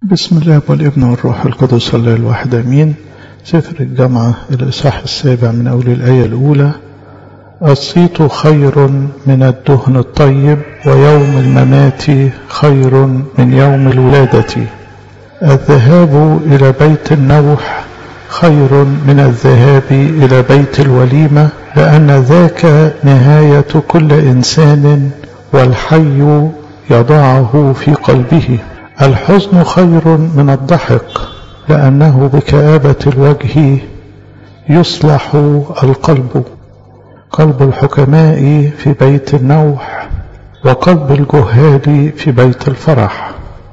بسم الله والابن والروح القدس الله الواحد امين سفر الجامعة الإصحاح السابع من أول الآية الأولى الصيت خير من الدهن الطيب ويوم الممات خير من يوم الولادة الذهاب إلى بيت النوح خير من الذهاب إلى بيت الوليمة لأن ذاك نهاية كل إنسان والحي يضعه في قلبه الحزن خير من الضحك لأنه بكآبة الوجه يصلح القلب قلب الحكماء في بيت النوح وقلب الجهال في بيت الفرح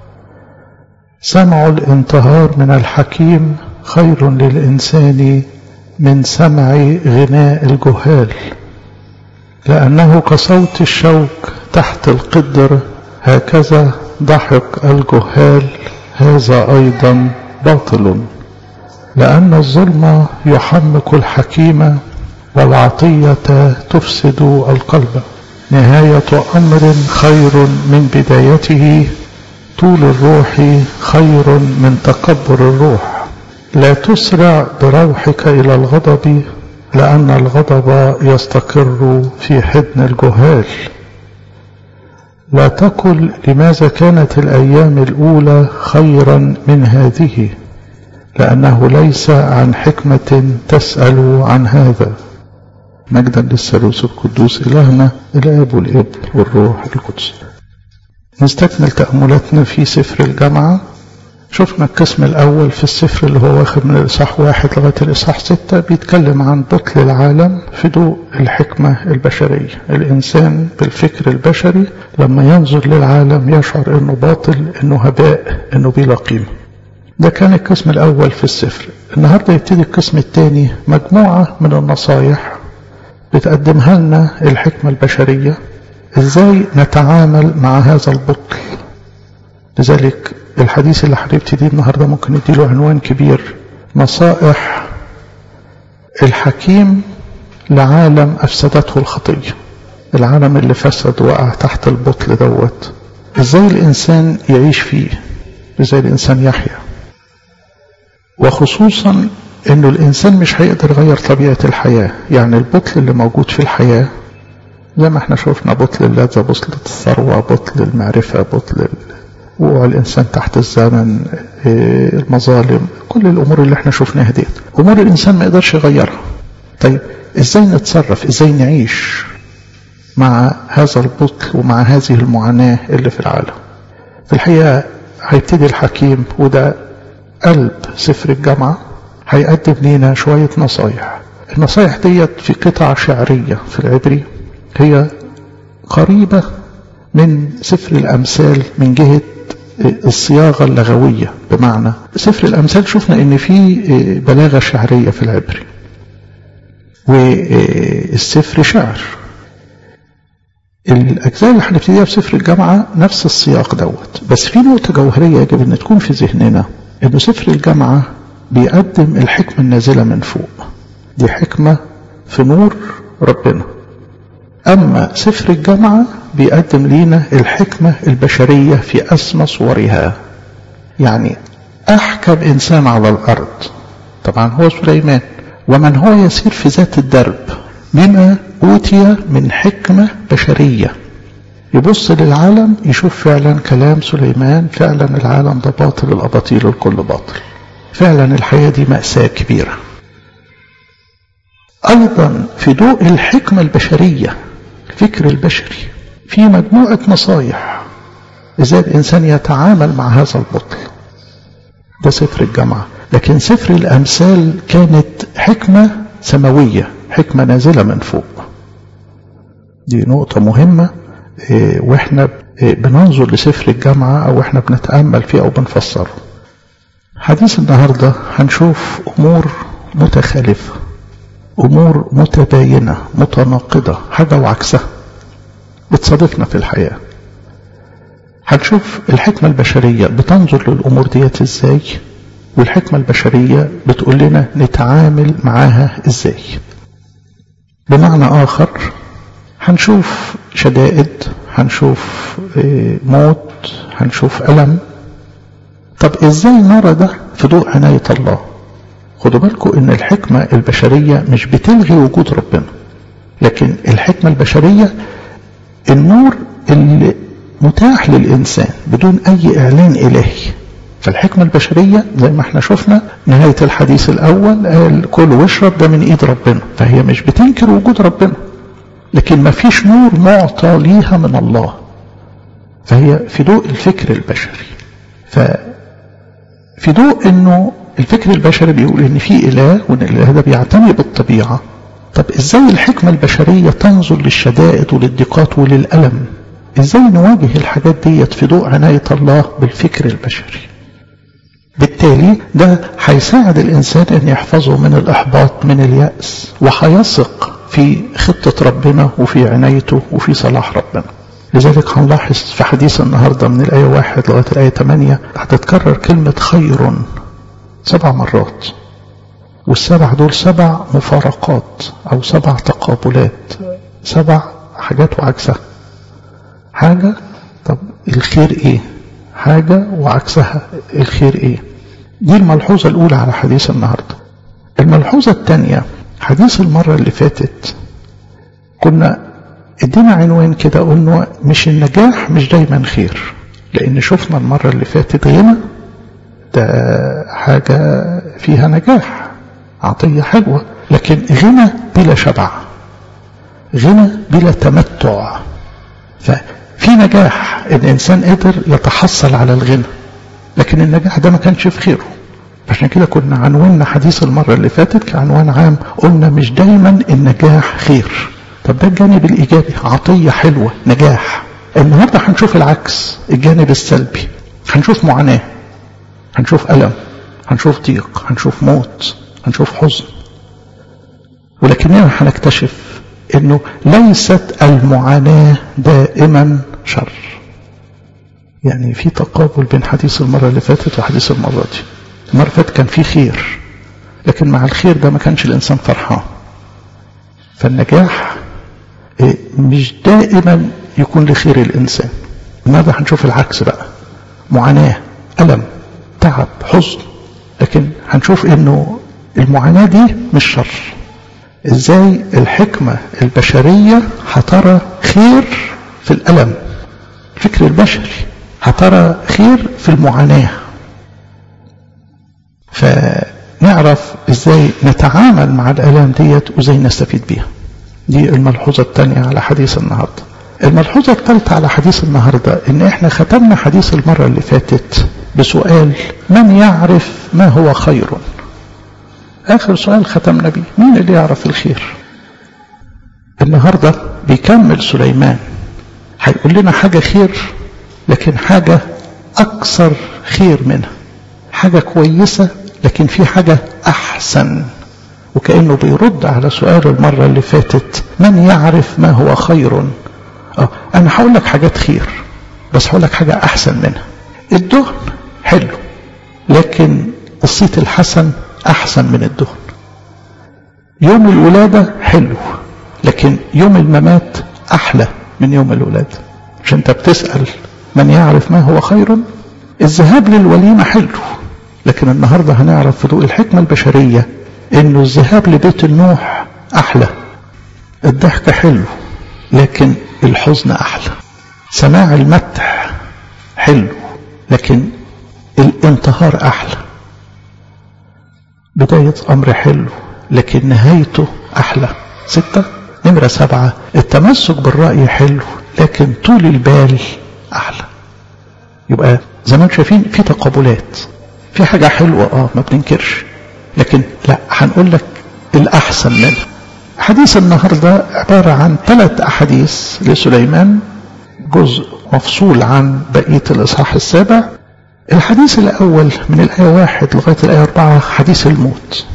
سمع الانتهار من الحكيم خير للإنسان من سمع غناء الجهال لأنه كصوت الشوك تحت القدر هكذا ضحك الجهال هذا أيضا باطل لأن الظلم يحمق الحكيم والعطية تفسد القلب نهاية أمر خير من بدايته طول الروح خير من تكبر الروح لا تسرع بروحك إلى الغضب لأن الغضب يستقر في حضن الجهال لا تقل لماذا كانت الأيام الأولى خيرا من هذه لأنه ليس عن حكمة تسأل عن هذا مجدا للثالوث القدوس إلهنا الآب والابن والروح القدس نستكمل تأملاتنا في سفر الجامعة شفنا القسم الأول في السفر اللي هو واخد من الإصحاح واحد لغاية الإصحاح ستة بيتكلم عن بطل العالم في ضوء الحكمة البشرية الإنسان بالفكر البشري لما ينظر للعالم يشعر إنه باطل إنه هباء إنه بلا قيمة ده كان القسم الأول في السفر النهاردة يبتدي القسم الثاني مجموعة من النصايح بتقدمها لنا الحكمة البشرية إزاي نتعامل مع هذا البطل لذلك الحديث اللي هنبتدي النهارده ممكن نديله عنوان كبير نصائح الحكيم لعالم افسدته الخطيه العالم اللي فسد وقع تحت البطل دوت ازاي الانسان يعيش فيه ازاي الانسان يحيا وخصوصا انه الانسان مش هيقدر يغير طبيعه الحياه يعني البطل اللي موجود في الحياه زي ما احنا شفنا بطل اللذة بطل الثروة بطل المعرفة بطل وقوع الإنسان تحت الزمن المظالم كل الأمور اللي احنا شفناها ديت أمور الإنسان ما يقدرش يغيرها طيب إزاي نتصرف إزاي نعيش مع هذا البطل ومع هذه المعاناة اللي في العالم في الحقيقة هيبتدي الحكيم وده قلب سفر الجامعة هيقدم لنا شوية نصايح النصايح ديت في قطع شعرية في العبري هي قريبة من سفر الأمثال من جهة الصياغة اللغوية بمعنى سفر الأمثال شفنا إن في بلاغة شعرية في العبري والسفر شعر الأجزاء اللي هنبتديها في سفر الجامعة نفس السياق دوت بس في نقطة جوهرية يجب أن تكون في ذهننا إنه سفر الجامعة بيقدم الحكمة النازلة من فوق دي حكمة في نور ربنا أما سفر الجامعة بيقدم لنا الحكمة البشرية في أسمى صورها يعني أحكم إنسان على الأرض طبعا هو سليمان ومن هو يسير في ذات الدرب بما أوتي من حكمة بشرية يبص للعالم يشوف فعلا كلام سليمان فعلا العالم ده باطل الأباطيل الكل باطل فعلا الحياة دي مأساة كبيرة أيضا في ضوء الحكمة البشرية الفكر البشري في مجموعة نصايح ازاي الانسان يتعامل مع هذا البطل ده سفر الجامعة لكن سفر الامثال كانت حكمة سماوية حكمة نازلة من فوق دي نقطة مهمة واحنا بننظر لسفر الجامعة او احنا بنتأمل فيه او بنفسره حديث النهاردة هنشوف امور متخالفة امور متباينة متناقضة حاجة وعكسها بتصادفنا في الحياة هنشوف الحكمة البشرية بتنظر للأمور ديت ازاي والحكمة البشرية بتقول لنا نتعامل معاها ازاي بمعنى آخر هنشوف شدائد هنشوف موت هنشوف ألم طب ازاي نرى ده في ضوء عناية الله خدوا بالكم ان الحكمة البشرية مش بتلغي وجود ربنا لكن الحكمة البشرية النور اللي متاح للإنسان بدون أي إعلان إلهي فالحكمة البشرية زي ما احنا شفنا نهاية الحديث الأول قال كل واشرب ده من إيد ربنا فهي مش بتنكر وجود ربنا لكن ما فيش نور معطى ليها من الله فهي في ضوء الفكر البشري ففي ضوء انه الفكر البشري بيقول ان في اله وان الاله ده بيعتني بالطبيعه طب ازاي الحكمه البشريه تنظر للشدائد وللضيقات وللالم ازاي نواجه الحاجات ديت في ضوء عنايه الله بالفكر البشري بالتالي ده هيساعد الانسان ان يحفظه من الاحباط من الياس وهيثق في خطه ربنا وفي عنايته وفي صلاح ربنا لذلك هنلاحظ في حديث النهاردة من الآية واحد لغاية الآية 8 هتتكرر كلمة خير سبع مرات والسبع دول سبع مفارقات أو سبع تقابلات سبع حاجات وعكسها حاجة طب الخير إيه حاجة وعكسها الخير إيه دي الملحوظة الأولى على حديث النهاردة الملحوظة الثانية حديث المرة اللي فاتت كنا ادينا عنوان كده قلنا مش النجاح مش دايما خير لان شفنا المرة اللي فاتت غنى ده حاجة فيها نجاح عطية حلوة لكن غنى بلا شبع غنى بلا تمتع ففي نجاح ان الانسان قدر يتحصل على الغنى لكن النجاح ده ما كانش في خيره عشان كده كنا عنواننا حديث المرة اللي فاتت كعنوان عام قلنا مش دايما النجاح خير طب ده الجانب الإيجابي عطية حلوة نجاح النهاردة هنشوف العكس الجانب السلبي هنشوف معاناة هنشوف ألم هنشوف ضيق هنشوف موت هنشوف حزن ولكننا هنكتشف انه ليست المعاناة دائما شر يعني في تقابل بين حديث المرة اللي فاتت وحديث المرة دي المرة اللي فاتت كان في خير لكن مع الخير ده ما كانش الإنسان فرحان فالنجاح مش دائما يكون لخير الإنسان النهارده هنشوف العكس بقى معاناة ألم تعب حزن لكن هنشوف انه المعاناة دي مش شر ازاي الحكمة البشرية هترى خير في الألم الفكر البشري هترى خير في المعاناة فنعرف ازاي نتعامل مع الآلام ديت وازاي نستفيد بيها دي الملحوظة الثانية على حديث النهاردة الملحوظة الثالثة على حديث النهاردة ان احنا ختمنا حديث المرة اللي فاتت بسؤال من يعرف ما هو خير اخر سؤال ختمنا بيه مين اللي يعرف الخير النهاردة بيكمل سليمان هيقول لنا حاجة خير لكن حاجة اكثر خير منها حاجة كويسة لكن في حاجة احسن وكأنه بيرد على سؤال المرة اللي فاتت من يعرف ما هو خير اه انا هقول لك حاجات خير بس هقول لك حاجة احسن منها الدهن حلو لكن الصيت الحسن احسن من الدهن يوم الولادة حلو لكن يوم الممات احلى من يوم الولادة مش انت بتسأل من يعرف ما هو خير الذهاب للوليمة حلو لكن النهاردة هنعرف في ضوء الحكمة البشرية انه الذهاب لبيت النوح احلى الضحك حلو لكن الحزن احلى سماع المدح حلو لكن الانتهار احلى بداية امر حلو لكن نهايته احلى ستة نمرة سبعة التمسك بالرأي حلو لكن طول البال احلى يبقى زي ما انتم شايفين في تقابلات في حاجة حلوة اه ما بننكرش لكن لا هنقول لك الأحسن منها حديث النهاردة عبارة عن ثلاث أحاديث لسليمان جزء مفصول عن بقية الإصحاح السابع الحديث الأول من الآية واحد لغاية الآية أربعة حديث الموت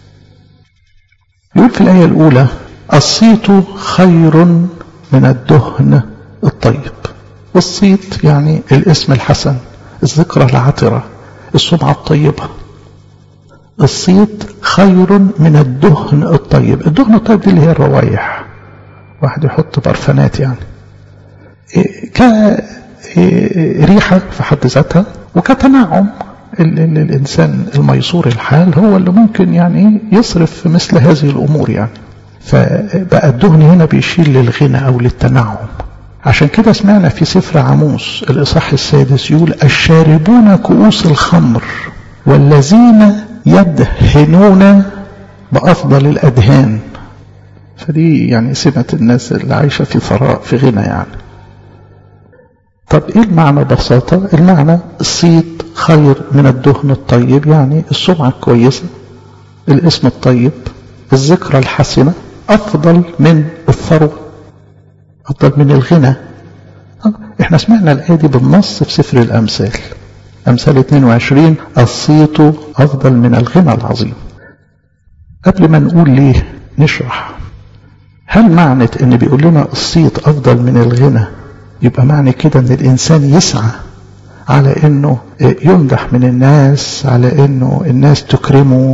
يقول في الآية الأولى الصيت خير من الدهن الطيب والصيت يعني الاسم الحسن الذكرى العطرة السمعة الطيبة الصيت خير من الدهن الطيب الدهن الطيب دي اللي هي الروايح واحد يحط برفانات يعني كريحة في حد ذاتها وكتنعم ال ال الإنسان الميسور الحال هو اللي ممكن يعني يصرف في مثل هذه الأمور يعني فبقى الدهن هنا بيشير للغنى أو للتنعم عشان كده سمعنا في سفر عموس الإصحاح السادس يقول الشاربون كؤوس الخمر والذين يدهنون بأفضل الأدهان فدي يعني سمة الناس اللي عايشة في ثراء في غنى يعني طب ايه المعنى ببساطة المعنى الصيت خير من الدهن الطيب يعني السمعة الكويسة الاسم الطيب الذكرى الحسنة أفضل من الثروة أفضل من الغنى احنا سمعنا الآية دي بالنص في سفر الأمثال أمثال 22 الصيت أفضل من الغنى العظيم قبل ما نقول ليه نشرح هل معنى ان بيقول لنا الصيت افضل من الغنى يبقى معنى كده ان الانسان يسعى على انه يمدح من الناس على انه الناس تكرمه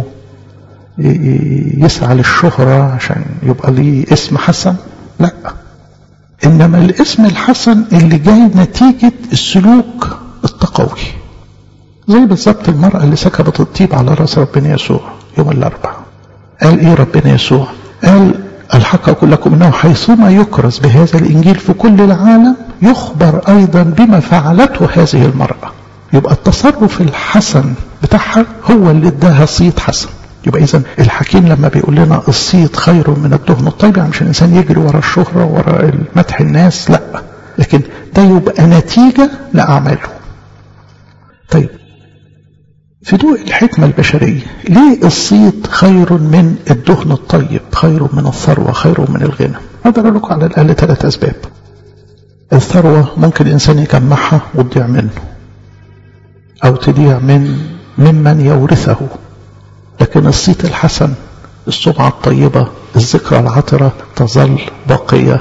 يسعى للشهرة عشان يبقى ليه اسم حسن لا انما الاسم الحسن اللي جاي نتيجة السلوك التقوي زي بالظبط المرأة اللي سكبت الطيب على راس ربنا يسوع يوم الاربعاء قال ايه ربنا يسوع قال الحق أقول لكم أنه حيثما يكرز بهذا الإنجيل في كل العالم يخبر أيضا بما فعلته هذه المرأة يبقى التصرف الحسن بتاعها هو اللي اداها صيت حسن يبقى إذا الحكيم لما بيقول لنا الصيت خير من الدهن الطيب يعني مش الإنسان يجري ورا الشهرة ورا مدح الناس لا لكن ده يبقى نتيجة لأعماله طيب في ضوء الحكمة البشرية ليه الصيت خير من الدهن الطيب خير من الثروة خير من الغنى أقدر لكم على الأقل ثلاث أسباب الثروة ممكن الإنسان يجمعها وتضيع منه أو تضيع من ممن يورثه لكن الصيت الحسن السمعة الطيبة الذكرى العطرة تظل باقية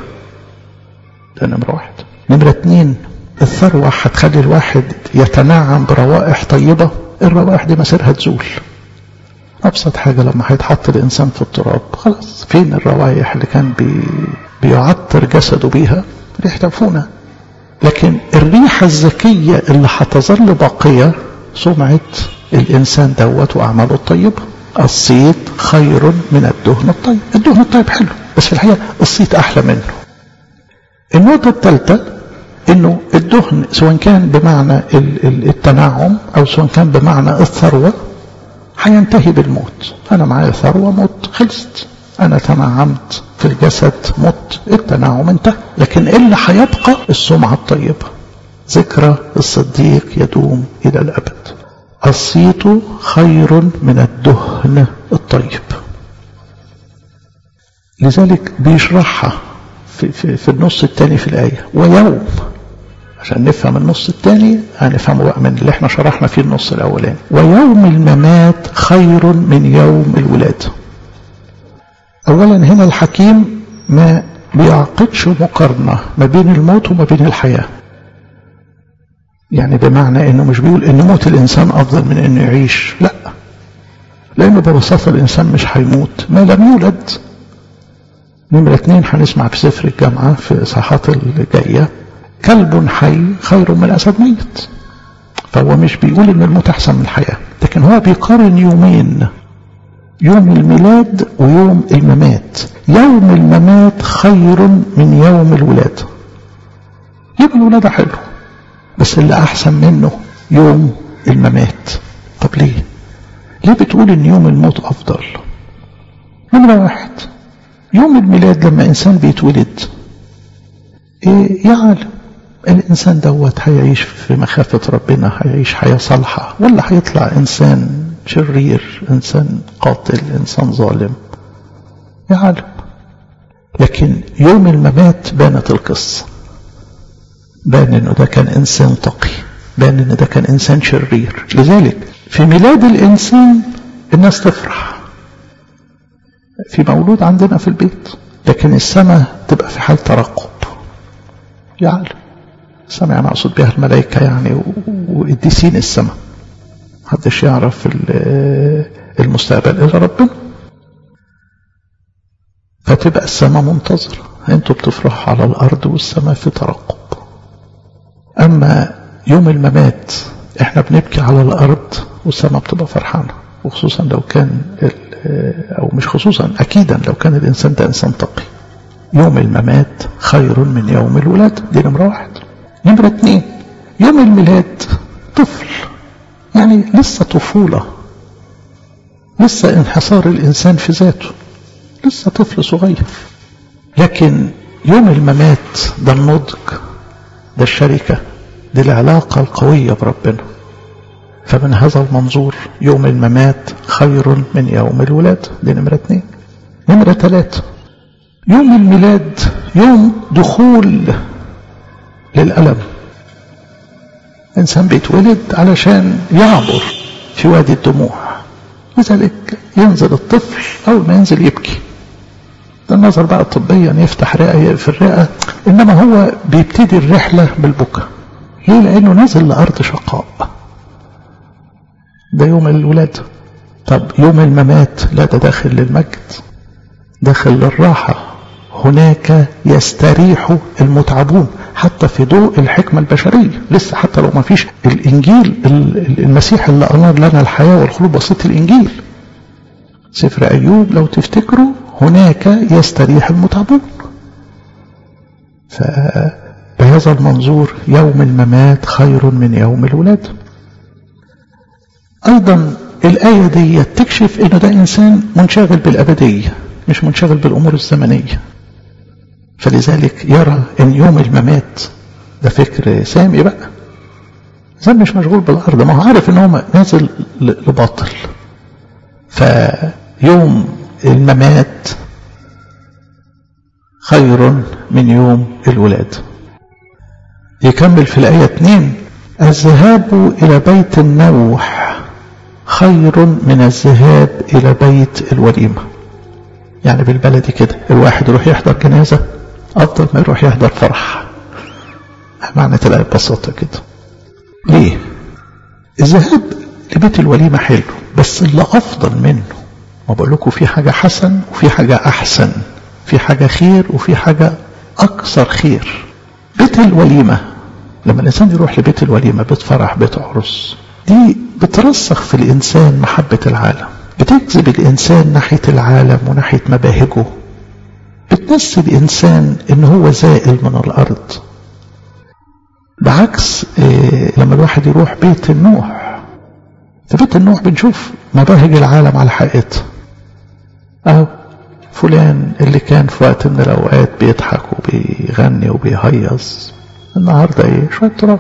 ده نمرة واحد نمرة اتنين الثروة هتخلي الواحد يتنعم بروائح طيبة الروائح دي مسيرها تزول أبسط حاجة لما هيتحط الإنسان في التراب خلاص فين الروائح اللي كان بي بيعطر جسده بيها ريحة فونة لكن الريحة الذكية اللي هتظل باقية سمعة الإنسان دوت وأعماله الطيبة الصيت خير من الدهن الطيب الدهن الطيب حلو بس في الحقيقة الصيت أحلى منه النقطة الثالثة انه الدهن سواء كان بمعنى التنعم او سواء كان بمعنى الثروة هينتهي بالموت انا معايا ثروة موت خلصت انا تنعمت في الجسد مت التنعم انتهى لكن اللي هيبقى السمعة الطيبة ذكرى الصديق يدوم الى الابد الصيت خير من الدهن الطيب لذلك بيشرحها في, في, في النص الثاني في الآية ويوم عشان نفهم النص الثاني هنفهمه بقى من اللي احنا شرحنا فيه النص الأولاني ويوم الممات خير من يوم الولادة أولا هنا الحكيم ما بيعقدش مقارنة ما بين الموت وما بين الحياة يعني بمعنى انه مش بيقول ان موت الانسان افضل من انه يعيش لا لانه ببساطة الانسان مش هيموت ما لم يولد نمرة اتنين هنسمع في سفر الجامعة في إصحاحات الجاية كلب حي خير من أسد ميت فهو مش بيقول إن الموت أحسن من الحياة لكن هو بيقارن يومين يوم الميلاد ويوم الممات يوم الممات خير من يوم الولادة يوم الولادة حلو بس اللي أحسن منه يوم الممات طب ليه ليه بتقول إن يوم الموت أفضل نمرة واحد يوم الميلاد لما إنسان بيتولد إيه يعلم الإنسان دوت هيعيش في مخافة ربنا هيعيش حياة صالحة ولا هيطلع إنسان شرير إنسان قاتل إنسان ظالم يعلم لكن يوم الممات بانت القصة بان إنه ده كان إنسان تقي بان إنه ده كان إنسان شرير لذلك في ميلاد الإنسان الناس تفرح في مولود عندنا في البيت لكن السماء تبقى في حال ترقب يعلم السماء يعني أقصد بها الملائكة يعني وقديسين السماء محدش يعرف المستقبل إلا ربنا فتبقى السماء منتظرة انتوا بتفرحوا على الأرض والسماء في ترقب أما يوم الممات احنا بنبكي على الأرض والسماء بتبقى فرحانة وخصوصا لو كان أو مش خصوصا أكيدا لو كان الإنسان ده إنسان تقي يوم الممات خير من يوم الولادة دي نمرة واحد نمرة اتنين يوم الميلاد طفل يعني لسه طفولة لسه انحصار الإنسان في ذاته لسه طفل صغير لكن يوم الممات ده النضج ده الشركة دي العلاقة القوية بربنا فمن هذا المنظور يوم الممات خير من يوم الولادة دي نمرة اتنين نمرة ثلاثة يوم الميلاد يوم دخول للألم إنسان بيتولد علشان يعبر في وادي الدموع لذلك ينزل الطفل أول ما ينزل يبكي ده النظر بقى طبيا يفتح رئة يقفل الرئة إنما هو بيبتدي الرحلة بالبكاء ليه لأنه نزل لأرض شقاء ده يوم الولادة طب يوم الممات لا ده داخل للمجد داخل للراحة هناك يستريح المتعبون حتى في ضوء الحكمة البشرية لسه حتى لو ما فيش الإنجيل المسيح اللي أنار لنا الحياة والخلود بسيط الإنجيل سفر أيوب لو تفتكروا هناك يستريح المتعبون فبهذا المنظور يوم الممات خير من يوم الولادة أيضا الآية دي تكشف أنه ده إنسان منشغل بالأبدية مش منشغل بالأمور الزمنية فلذلك يرى أن يوم الممات ده فكر سامي بقى إنسان مش مشغول بالأرض ما هو عارف أنه هو نازل لباطل فيوم الممات خير من يوم الولادة يكمل في الآية 2 الذهاب إلى بيت النوح خير من الذهاب إلى بيت الوليمة يعني بالبلدي كده الواحد يروح يحضر جنازة أفضل ما يروح يحضر فرح معنى الآية ببساطة كده ليه الذهاب لبيت الوليمة حلو بس اللي أفضل منه ما بقول لكم في حاجة حسن وفي حاجة أحسن في حاجة خير وفي حاجة أكثر خير بيت الوليمة لما الإنسان يروح لبيت الوليمة بيت فرح بيت عرس دي بترسخ في الإنسان محبة العالم بتجذب الإنسان ناحية العالم وناحية مباهجه بتنسي الإنسان إن هو زائل من الأرض بعكس إيه لما الواحد يروح بيت النوح في بيت النوح بنشوف مباهج العالم على حقيقتها أهو فلان اللي كان في وقت من الأوقات بيضحك وبيغني وبيهيص النهاردة إيه شوية تراب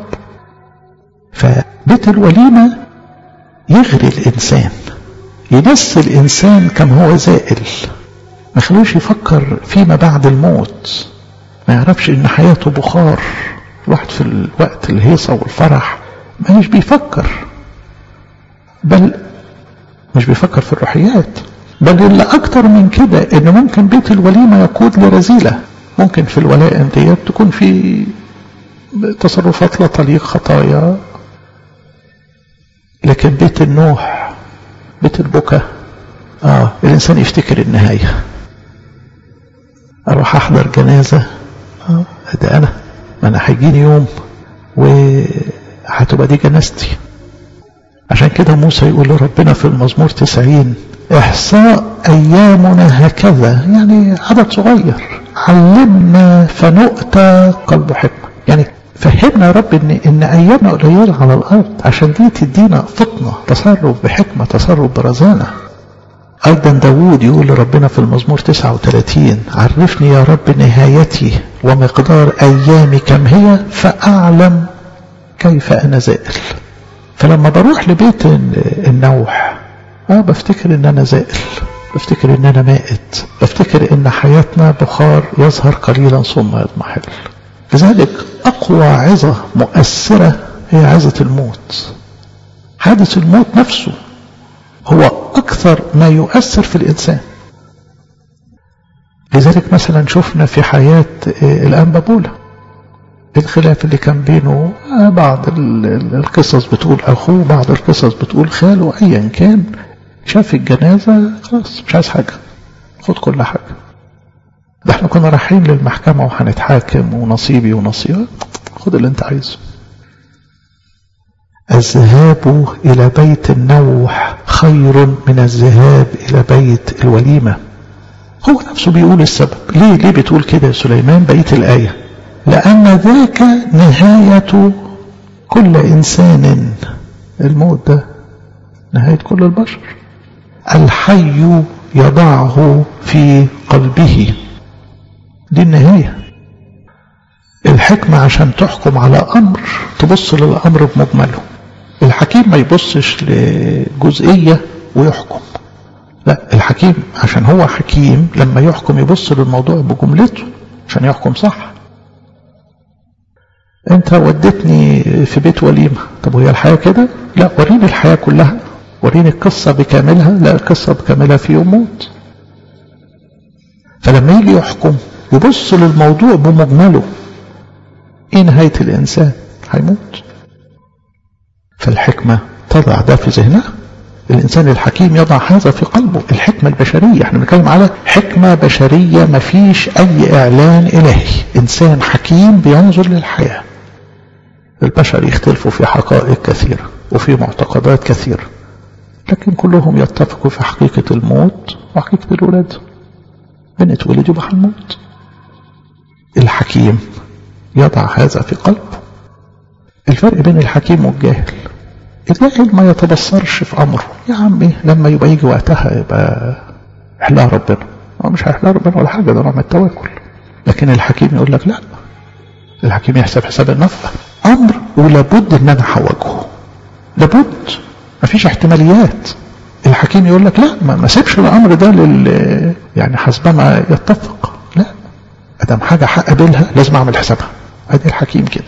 فبيت الوليمة يغري الإنسان ينسي الإنسان كم هو زائل ما يخلوش يفكر فيما بعد الموت ما يعرفش إن حياته بخار الواحد في الوقت الهيصة والفرح ما مش بيفكر بل مش بيفكر في الروحيات بل اللي أكتر من كده إن ممكن بيت الوليمة يقود لرذيلة ممكن في الولائم ديت تكون في تصرفات لا تليق خطايا لكن بيت النوح بيت البكا اه الانسان يفتكر النهايه اروح احضر جنازه اه ده انا ما انا هيجيني يوم وهتبقى دي جنازتي عشان كده موسى يقول لربنا في المزمور تسعين إحصاء أيامنا هكذا يعني عدد صغير علمنا فنؤتى قلب حكمة يعني فهمنا يا رب ان ان ايامنا قليله على الارض عشان دي تدينا فطنه تصرف بحكمه تصرف برزانه ايضا داوود يقول لربنا في المزمور 39 عرفني يا رب نهايتي ومقدار ايامي كم هي فاعلم كيف انا زائل فلما بروح لبيت النوح اه بفتكر ان انا زائل بفتكر ان انا مائت بفتكر ان حياتنا بخار يظهر قليلا ثم يضمحل لذلك أقوى عظة مؤثرة هي عظة الموت حادث الموت نفسه هو أكثر ما يؤثر في الإنسان لذلك مثلا شفنا في حياة الأنبابولة الخلاف اللي كان بينه بعض القصص بتقول أخوه بعض القصص بتقول خاله أيا كان شاف الجنازة خلاص مش عايز حاجة خد كل حاجة ده احنا كنا رايحين للمحكمة وهنتحاكم ونصيبي ونصيبك خد اللي انت عايزه الذهاب إلى بيت النوح خير من الذهاب إلى بيت الوليمة هو نفسه بيقول السبب ليه ليه بتقول كده يا سليمان بقية الآية لأن ذاك نهاية كل إنسان الموت ده نهاية كل البشر الحي يضعه في قلبه دي النهاية الحكمة عشان تحكم على أمر تبص للأمر بمجمله الحكيم ما يبصش لجزئية ويحكم لا الحكيم عشان هو حكيم لما يحكم يبص للموضوع بجملته عشان يحكم صح انت ودتني في بيت وليمة طب وهي الحياة كده لا وريني الحياة كلها وريني القصة بكاملها لا القصة بكاملها في يوم موت فلما يجي يحكم يبص للموضوع بمجمله ايه نهاية الانسان هيموت فالحكمة تضع ده في ذهنها الإنسان الحكيم يضع هذا في قلبه الحكمة البشرية احنا بنتكلم على حكمة بشرية ما فيش أي إعلان إلهي إنسان حكيم بينظر للحياة البشر يختلفوا في حقائق كثيرة وفي معتقدات كثيرة لكن كلهم يتفقوا في حقيقة الموت وحقيقة الولادة بنتولد يبقى هنموت الحكيم يضع هذا في قلبه الفرق بين الحكيم والجاهل الجاهل ما يتبصرش في امره يا عمي لما يبقى يجي وقتها يبقى احلها ربنا هو مش هيحلها ربنا ولا حاجه ده نوع من التواكل لكن الحكيم يقول لك لا الحكيم يحسب حساب النفع امر ولابد ان انا هواجهه لابد مفيش احتماليات الحكيم يقول لك لا ما, ما سيبش الامر ده لل يعني حسبما يتفق لا ادام حاجه هقابلها لازم اعمل حسابها ادي الحكيم كده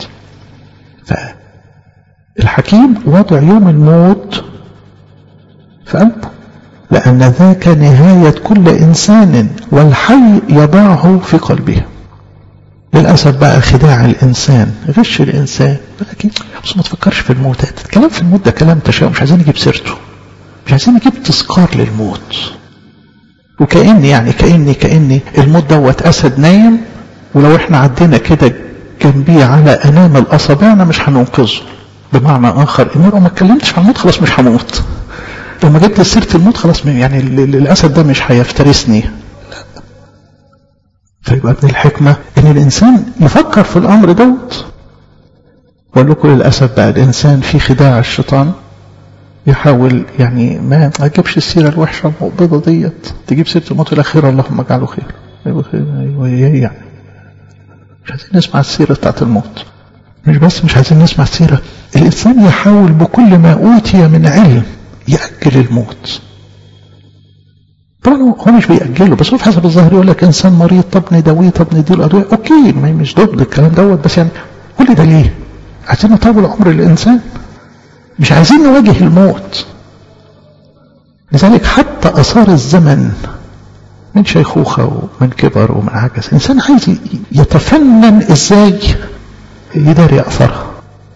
فالحكيم وضع يوم الموت في قلبه لأن ذاك نهاية كل إنسان والحي يضعه في قلبه للأسف بقى خداع الإنسان غش الإنسان لكن بس ما تفكرش في الموت الكلام في الموت ده كلام تشاؤم مش عايزين نجيب سيرته مش عايزين نجيب تذكار للموت وكأن يعني كأني كأني الموت دوت أسد نايم ولو احنا عدينا كده جنبيه على أنام الأصابعنا مش هننقذه بمعنى آخر إن لو ما اتكلمتش عن الموت خلاص مش هموت لو ما جبت سيرة الموت خلاص يعني الأسد ده مش هيفترسني لا فيبقى ابن الحكمة إن الإنسان يفكر في الأمر دوت وأقول لكم للأسف بقى الإنسان في خداع الشيطان يحاول يعني ما ما تجيبش السيرة الوحشة المقبضة ديت تجيب سيرة الموت الأخيرة اللهم اجعله خير أيوة خير أيوة يعني مش عايزين نسمع السيرة بتاعت الموت مش بس مش عايزين نسمع السيرة الإنسان يحاول بكل ما أوتي من علم يأجل الموت طبعا هو مش بيأجله بس هو في حسب الظاهر يقول لك إنسان مريض طب نداويه طب نديله أدوية أوكي ما مش ضد الكلام دوت بس يعني كل ده ليه؟ عايزين نطول عمر الإنسان مش عايزين نواجه الموت لذلك حتى أثار الزمن من شيخوخة ومن كبر ومن عجز إنسان عايز يتفنن إزاي يداري أثرها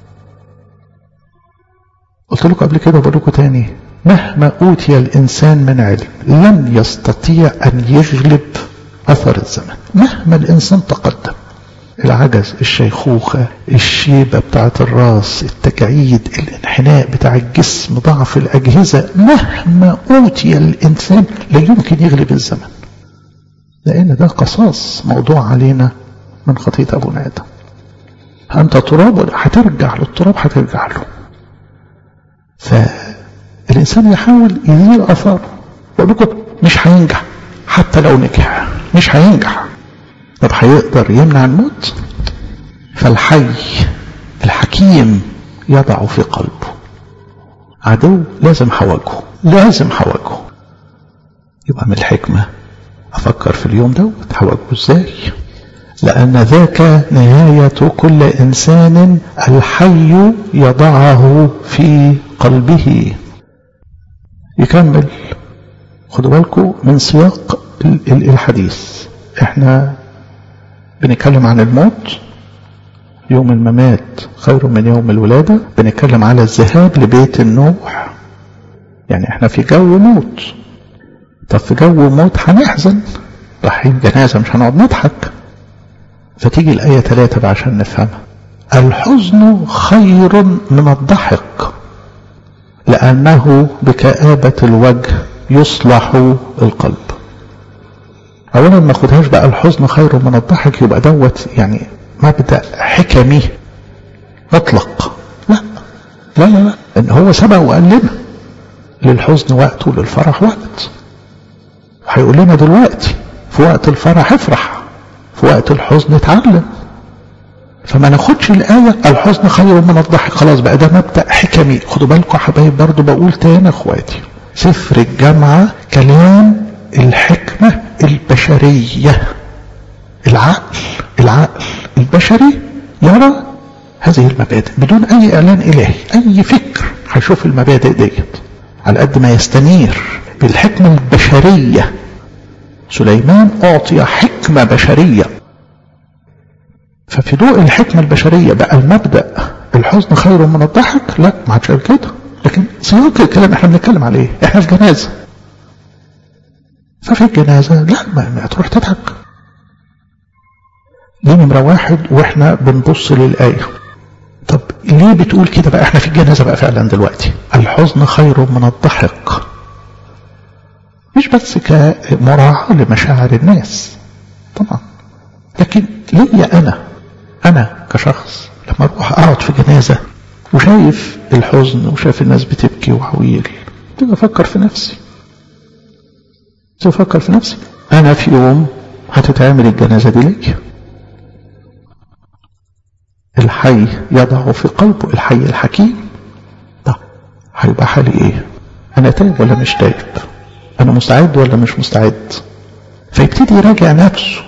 قلت لكم قبل كده بقول لكم تاني مهما أوتي الإنسان من علم لن يستطيع أن يغلب أثر الزمن مهما الإنسان تقدم العجز الشيخوخة الشيبة بتاعة الراس التجاعيد الانحناء بتاع الجسم ضعف الأجهزة مهما أوتي الإنسان لا يمكن يغلب الزمن لأن ده قصاص موضوع علينا من خطية أبونا آدم أنت تراب هترجع للتراب هترجع له فالإنسان يحاول يزيل أثاره بقول لكم مش هينجح حتى لو نجح مش هينجح طب هيقدر يمنع الموت فالحي الحكيم يضع في قلبه عدو لازم هواجهه لازم هواجهه يبقى من الحكمة أفكر في اليوم دوت هواجهه ازاي لأن ذاك نهاية كل إنسان الحي يضعه في قلبه يكمل خدوا بالكم من سياق الحديث احنا بنتكلم عن الموت يوم الممات خير من يوم الولادة بنتكلم على الذهاب لبيت النوح يعني احنا في جو موت طب في جو موت هنحزن رايحين جنازة مش هنقعد نضحك فتيجي الآية ثلاثة بقى عشان نفهمها الحزن خير من الضحك لأنه بكآبة الوجه يصلح القلب أولا ما خدهاش بقى الحزن خير من الضحك يبقى دوت يعني مبدأ حكمي مطلق لا لا لا لا إن هو سبق وقال لنا للحزن وقت وللفرح وقت وهيقول لنا دلوقتي في وقت الفرح افرح في وقت الحزن اتعلم فما ناخدش الآية الحزن خير من الضحك خلاص بقى ده مبدأ حكمي خدوا بالكم يا حبايب برضه بقول تاني اخواتي سفر الجامعة كلام الحكمة البشرية العقل العقل البشري يرى هذه المبادئ بدون أي إعلان إلهي أي فكر هيشوف المبادئ ديت على قد ما يستنير بالحكمة البشرية سليمان أعطي حكمة بشرية ففي ضوء الحكمة البشرية بقى المبدأ الحزن خير من الضحك لا ما عادش كده لكن سياق الكلام احنا بنتكلم عليه احنا في جنازة ففي الجنازة لا ما, ما تروح تضحك دي نمرة واحد واحنا بنبص للآية طب ليه بتقول كده بقى احنا في الجنازة بقى فعلا دلوقتي الحزن خير من الضحك مش بس كمراعاة لمشاعر الناس طبعا لكن ليا انا انا كشخص لما اروح اقعد في جنازة وشايف الحزن وشايف الناس بتبكي وعويل تبقى افكر في نفسي تفكر في نفسي انا في يوم هتتعمل الجنازة دي ليا الحي يضع في قلبه الحي الحكيم طب هيبقى حالي ايه انا تايب ولا مش تايب انا مستعد ولا مش مستعد فيبتدي يراجع نفسه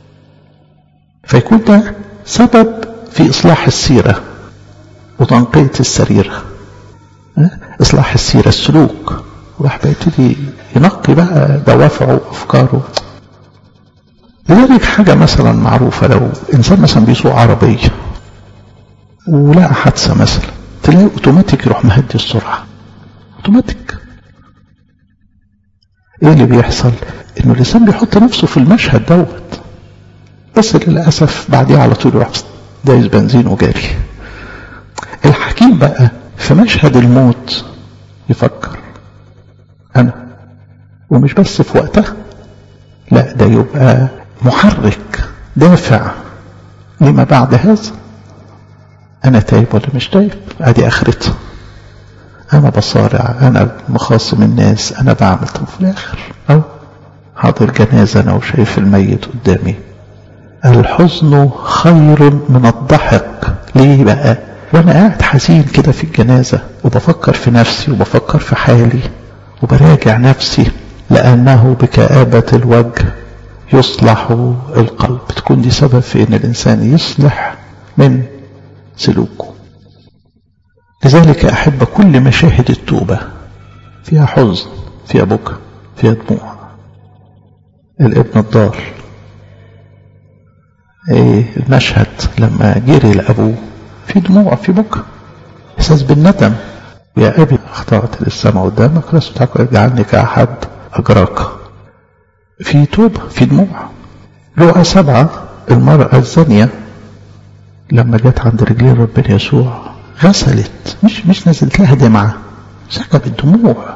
فيكون ده سبب في إصلاح السيرة وتنقية السريرة إصلاح السيرة السلوك وراح بيبتدي ينقي بقى دوافعه وأفكاره لذلك حاجة مثلا معروفة لو إنسان مثلا بيسوق عربية ولقى حادثة مثلا تلاقي أوتوماتيك يروح مهدي السرعة أوتوماتيك إيه اللي بيحصل؟ إنه الإنسان بيحط نفسه في المشهد دوت بس للأسف بعديها على طول يروح دايس بنزين وجاري الحكيم بقى في مشهد الموت يفكر أنا ومش بس في وقتها لا ده يبقى محرك دافع لما بعد هذا أنا تايب ولا مش تايب أدي آخرتها أنا بصارع أنا مخاصم الناس أنا بعمل طب في الآخر أو حاضر جنازة أنا وشايف الميت قدامي الحزن خير من الضحك ليه بقى وانا قاعد حزين كده في الجنازة وبفكر في نفسي وبفكر في حالي وبراجع نفسي لأنه بكآبة الوجه يصلح القلب تكون دي سبب في ان الانسان يصلح من سلوكه لذلك احب كل مشاهد التوبة فيها حزن فيها بكى فيها دموع الابن الضال ايه المشهد لما جري لابوه في دموع في بكى احساس بالندم يا ابي اخطات للسماء قدامك لست اجعلني كاحد اجراك في توبة في دموع لقى سبعة المرأة الزانية لما جت عند رجلين ربنا يسوع غسلت مش مش نزلت لها دمعة سكبت دموع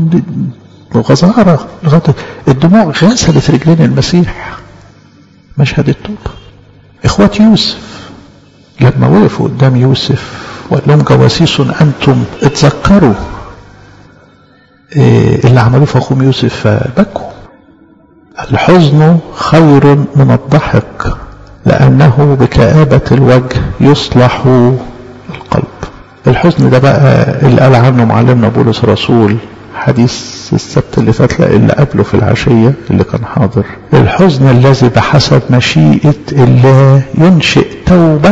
غزارة الدموع غسلت رجلين المسيح مشهد التوبة اخوات يوسف لما وقفوا قدام يوسف وقال لهم جواسيس انتم اتذكروا إيه اللي عملوه في اخوهم يوسف فبكوا الحزن خير من الضحك لأنه بكآبة الوجه يصلح القلب الحزن ده بقى اللي قال عنه معلمنا بولس الرسول حديث السبت اللي فات لا اللي قبله في العشية اللي كان حاضر الحزن الذي بحسب مشيئة الله ينشئ توبة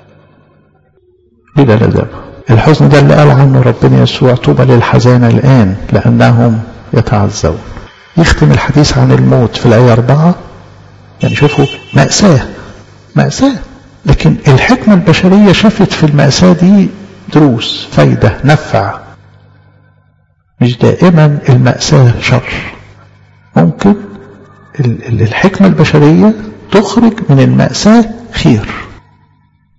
بلا ندم الحزن ده اللي قال عنه ربنا يسوع طوبى للحزانة الآن لأنهم يتعزون يختم الحديث عن الموت في الآية أربعة يعني شوفوا مأساة مأساة لكن الحكمة البشرية شافت في المأساة دي دروس فايدة نفع مش دائما المأساة شر ممكن الحكمة البشرية تخرج من المأساة خير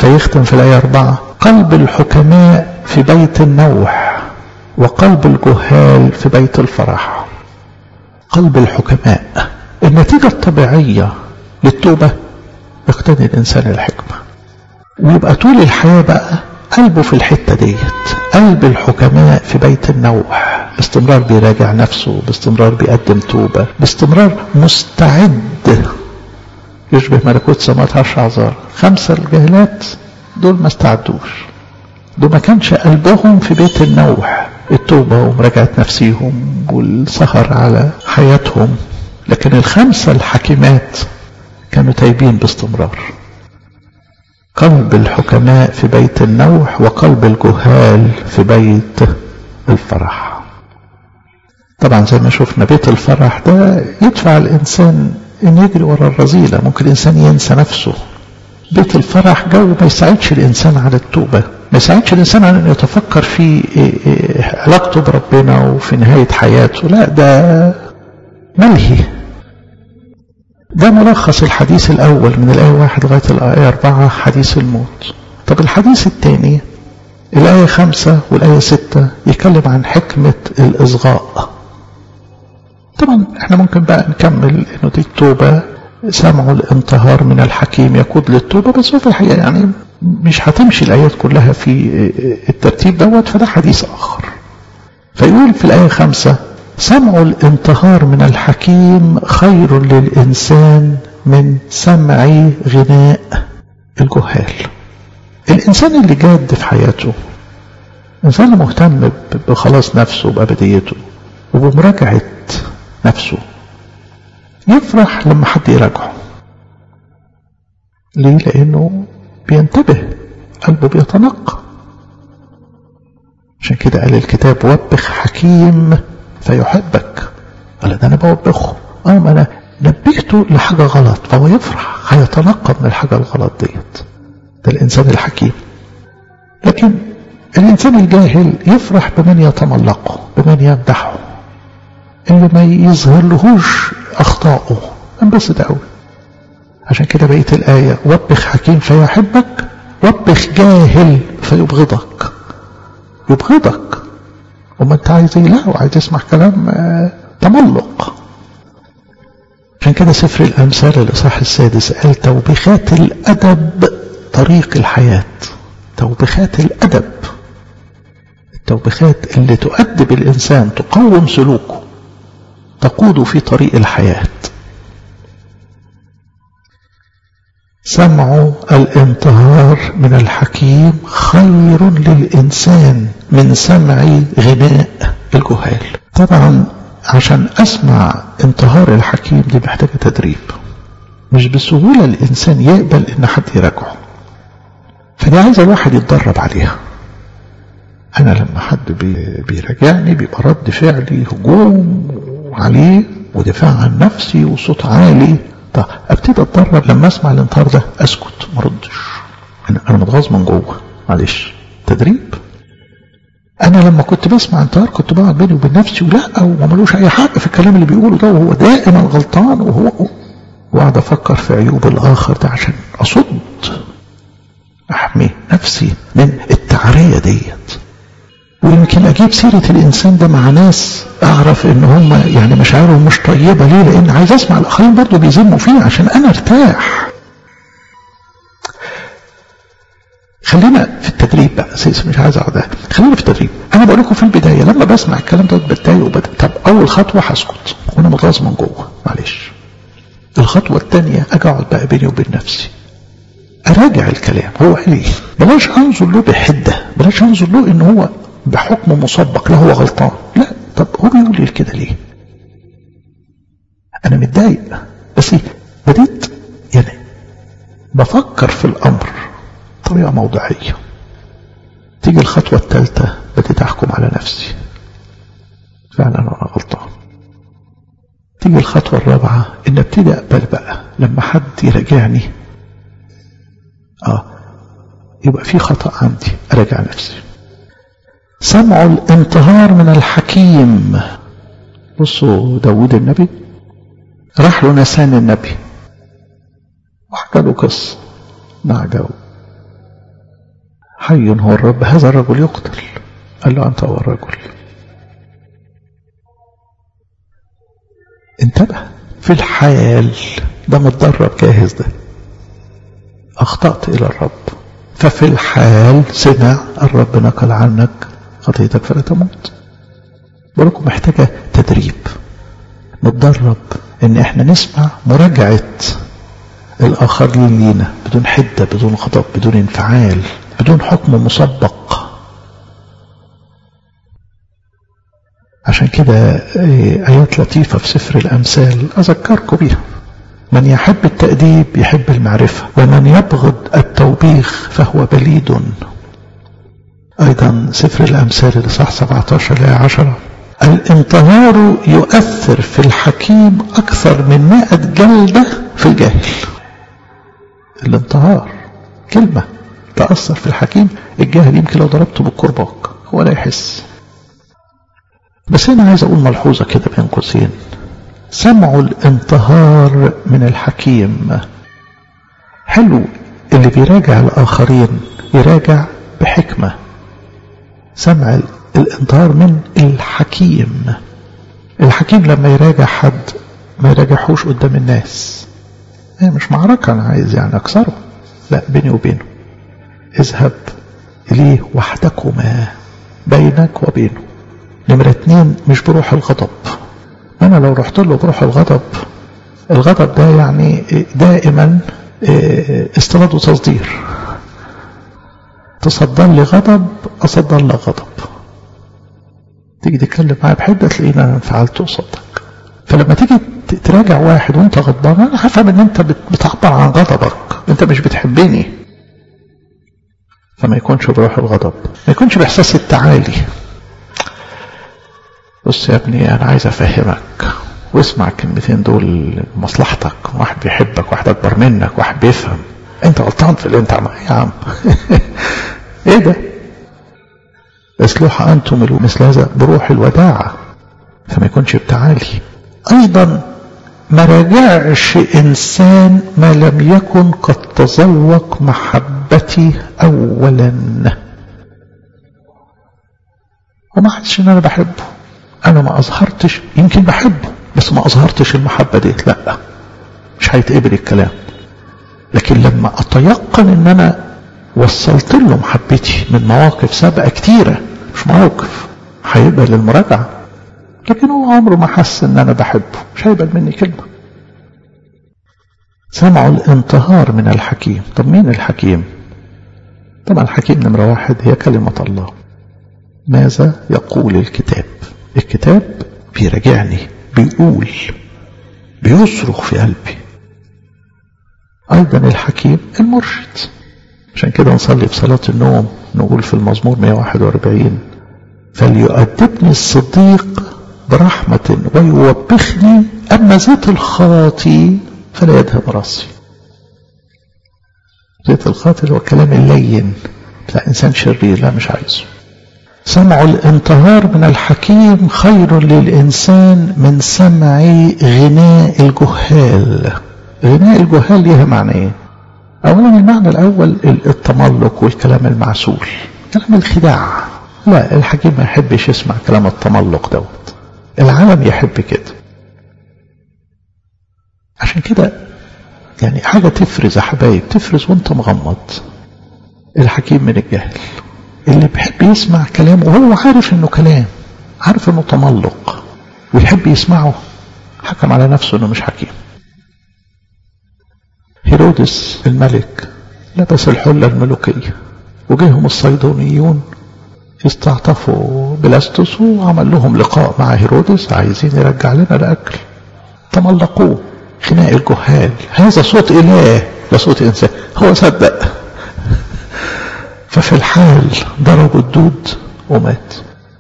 فيختم في الآية أربعة قلب الحكماء في بيت النوح وقلب الجهال في بيت الفرح قلب الحكماء النتيجة الطبيعية للتوبة يقتني الإنسان الحكمة ويبقى طول الحياة بقى قلبه في الحتة ديت قلب الحكماء في بيت النوح باستمرار بيراجع نفسه باستمرار بيقدم توبة باستمرار مستعد يشبه ملكوت سماوات عشر عذار خمسة الجهلات دول ما استعدوش دول ما كانش قلبهم في بيت النوح التوبة ومراجعة نفسيهم والسهر على حياتهم لكن الخمسة الحكيمات كانوا تايبين باستمرار قلب الحكماء في بيت النوح وقلب الجهال في بيت الفرح طبعا زي ما شفنا بيت الفرح ده يدفع الإنسان إن يجري ورا الرذيلة ممكن الإنسان ينسى نفسه بيت الفرح جو ما يساعدش الإنسان على التوبة ما يساعدش الإنسان على أن يتفكر في علاقته بربنا وفي نهاية حياته لا ده ملهي ده ملخص الحديث الأول من الآية واحد لغاية الآية أربعة حديث الموت طب الحديث الثاني الآية خمسة والآية ستة يتكلم عن حكمة الإصغاء طبعا احنا ممكن بقى نكمل انه دي التوبة سمعوا الانتهار من الحكيم يقود للتوبة بس هو في الحقيقة يعني مش هتمشي الآيات كلها في الترتيب دوت فده حديث آخر فيقول في الآية خمسة سمع الانتهار من الحكيم خير للإنسان من سمع غناء الجهال الإنسان اللي جاد في حياته إنسان مهتم بخلاص نفسه وبأبديته وبمراجعة نفسه يفرح لما حد يراجعه ليه لأنه بينتبه قلبه بيتنقى عشان كده قال الكتاب وبخ حكيم فيحبك قال ده انا بوبخه اه ما انا نبهته لحاجة غلط فهو يفرح هيتنقى من الحاجة الغلط ديت ده الانسان الحكيم لكن الانسان الجاهل يفرح بمن يتملقه بمن يمدحه اللي ما يظهر لهوش اخطائه انبسط قوي عشان كده بقيت الآية وبخ حكيم فيحبك وبخ جاهل فيبغضك يبغضك وما انت عايز ايه لا وعايز تسمع كلام آه تملق عشان كده سفر الأمثال الإصحاح السادس قال توبيخات الأدب طريق الحياة توبيخات الأدب التوبيخات اللي تؤدب الإنسان تقوم سلوكه تقود في طريق الحياة سمع الانتهار من الحكيم خير للإنسان من سمع غناء الجهال طبعا عشان أسمع انتهار الحكيم دي محتاجة تدريب مش بسهولة الإنسان يقبل إن حد يراجعه فدي عايزة الواحد يتدرب عليها أنا لما حد بيراجعني بيبقى رد فعلي هجوم عليه ودفاع عن نفسي وصوت عالي طب ابتدي اتدرب لما اسمع الانتهار ده اسكت ما ردش انا انا متغاظ من جوه معلش تدريب انا لما كنت بسمع انتهار كنت بقعد بيني وبين نفسي ولا وما ملوش اي حق في الكلام اللي بيقوله ده وهو دائما غلطان وهو واقعد افكر في عيوب الاخر ده عشان اصد احمي نفسي من التعريه ديت ويمكن اجيب سيرة الانسان ده مع ناس اعرف ان هم يعني مشاعرهم مش طيبة ليه لان عايز اسمع الاخرين برضه بيذموا فيه عشان انا ارتاح خلينا في التدريب بقى سيس مش عايز اقعد خلينا في التدريب انا بقول لكم في البدايه لما بسمع الكلام ده بتضايق وبت... طب اول خطوه هسكت وانا متغاظ من جوه معلش الخطوه الثانيه اجي اقعد بقى بيني وبين نفسي اراجع الكلام هو قال ايه بلاش انظر له بحده بلاش انظر له ان هو بحكم مسبق لا هو غلطان لا طب هو بيقول لي كده ليه انا متضايق بس بديت يعني بفكر في الامر بطريقه موضوعيه تيجي الخطوه الثالثه بديت احكم على نفسي فعلا انا غلطان تيجي الخطوه الرابعه ان ابتدي اقبل بقى لما حد يراجعني اه يبقى في خطا عندي اراجع نفسي سمع الانتهار من الحكيم بصوا داود النبي راح له نسان النبي وحكى له قصة نعجة حي هو الرب هذا الرجل يقتل قال له أنت هو الرجل انتبه في الحال ده متدرب جاهز ده أخطأت إلى الرب ففي الحال سمع الرب نقل عنك خطيتك فلا تموت بقولكم محتاجة تدريب نتدرب ان احنا نسمع مراجعة الاخرين لينا بدون حدة بدون غضب بدون انفعال بدون حكم مسبق عشان كده ايات لطيفة في سفر الامثال اذكركم بيها من يحب التأديب يحب المعرفة ومن يبغض التوبيخ فهو بليد أيضا سفر الأمثال الإصحاح 17 لآية 10 الانتهار يؤثر في الحكيم أكثر من مائة جلدة في الجاهل الانتهار كلمة تأثر في الحكيم الجاهل يمكن لو ضربته بالكرباج هو لا يحس بس هنا عايز أقول ملحوظة كده بين قوسين سمع الانتهار من الحكيم حلو اللي بيراجع الآخرين يراجع بحكمة سمع الانتهار من الحكيم الحكيم لما يراجع حد ما يراجعهوش قدام الناس هي مش معركة أنا عايز يعني أكسره لا بيني وبينه اذهب إليه وحدكما بينك وبينه نمرة اتنين مش بروح الغضب أنا لو رحت له بروح الغضب الغضب ده يعني دائما استناد وتصدير تصدر لي غضب أصدر لك غضب تيجي تتكلم معايا بحدة تلاقيني أنا انفعلت قصادك فلما تيجي تراجع واحد وانت غضبان انا هفهم ان انت بتعبر عن غضبك انت مش بتحبني فما يكونش بروح الغضب ما يكونش باحساس التعالي بص يا ابني انا عايز افهمك واسمع الكلمتين دول مصلحتك واحد بيحبك واحد اكبر منك واحد بيفهم انت غلطان في اللي انت عمله يا عم ايه ده اسلوح انتم مثل هذا بروح الوداعة فما يكونش بتعالي ايضا ما راجعش انسان ما لم يكن قد تذوق محبتي اولا وما حدش ان انا بحبه انا ما اظهرتش يمكن بحبه بس ما اظهرتش المحبة دي لا مش هيتقبل الكلام لكن لما اتيقن ان انا وصلت له محبتي من مواقف سابقة كتيرة مش مواقف هيقبل المراجعة لكن هو عمره ما حس ان انا بحبه مش هيقبل مني كلمة سمعوا الانتهار من الحكيم طب مين الحكيم طبعا الحكيم نمرة واحد هي كلمة الله ماذا يقول الكتاب الكتاب بيراجعني بيقول بيصرخ في قلبي أيضا الحكيم المرشد عشان كده نصلي في صلاة النوم نقول في المزمور 141 فليؤدبني الصديق برحمة ويوبخني أما زيت الخاطي فلا يذهب راسي زيت الخاطي هو الكلام اللين بتاع إنسان شرير لا مش عايزه سمع الانتهار من الحكيم خير للإنسان من سمع غناء الجهال غناء الجهال ليها معنى ايه اولا المعنى الاول التملق والكلام المعسول كلام الخداع لا الحكيم ما يحبش يسمع كلام التملق دوت العالم يحب كده عشان كده يعني حاجة تفرز يا حبايب تفرز وانت مغمض الحكيم من الجهل اللي بيحب يسمع كلام وهو عارف انه كلام عارف انه تملق ويحب يسمعه حكم على نفسه انه مش حكيم هيرودس الملك لبس الحلة الملوكية وجيهم الصيدونيون استعطفوا بلاستوس وعمل لهم لقاء مع هيرودس عايزين يرجع لنا الأكل تملقوه خناق الجهال هذا صوت إله لا صوت إنسان هو صدق ففي الحال ضربوا الدود ومات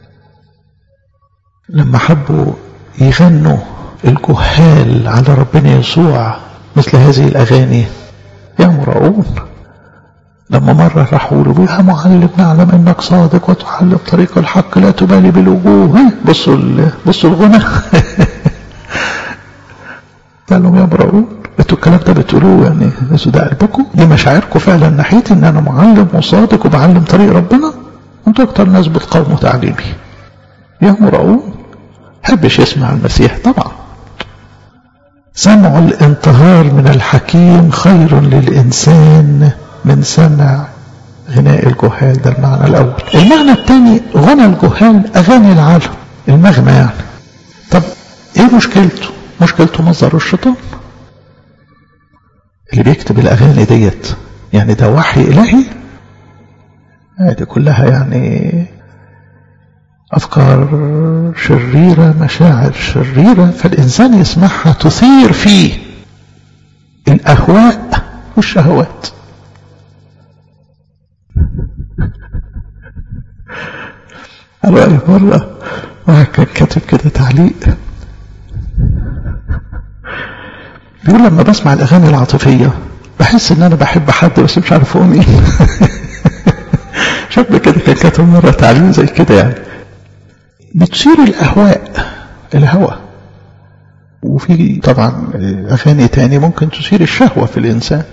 لما حبوا يغنوا الجهال على ربنا يسوع مثل هذه الأغاني يا مرعون لما مرة راحوا يقولوا يا معلم نعلم انك صادق وتعلم طريق الحق لا تبالي بالوجوه بصوا بصوا الغنى قال لهم يا مرعون انتوا الكلام ده بتقولوه يعني نسوا ده قلبكم دي مشاعركم فعلا ناحيتي ان انا معلم وصادق وبعلم طريق ربنا انتوا اكتر ناس بتقاوموا تعليمي يا مرعون حبش يسمع المسيح طبعا سمع الانتهار من الحكيم خير للإنسان من سمع غناء الجهال ده المعنى الأول المعنى الثاني غنى الجهال أغاني العالم المغنى يعني طب ايه مشكلته مشكلته مصدر الشيطان اللي بيكتب الأغاني ديت يعني ده وحي إلهي دي كلها يعني أفكار شريرة مشاعر شريرة فالإنسان يسمعها تثير فيه الأهواء والشهوات رأي مرة واحد كان كاتب كده تعليق بيقول لما بسمع الأغاني العاطفية بحس إن أنا بحب حد بس مش عارف هو مين شاب كده كان كاتب مرة تعليق زي كده يعني بتصير الأهواء الهوى وفي طبعا أغاني تاني ممكن تثير الشهوة في الإنسان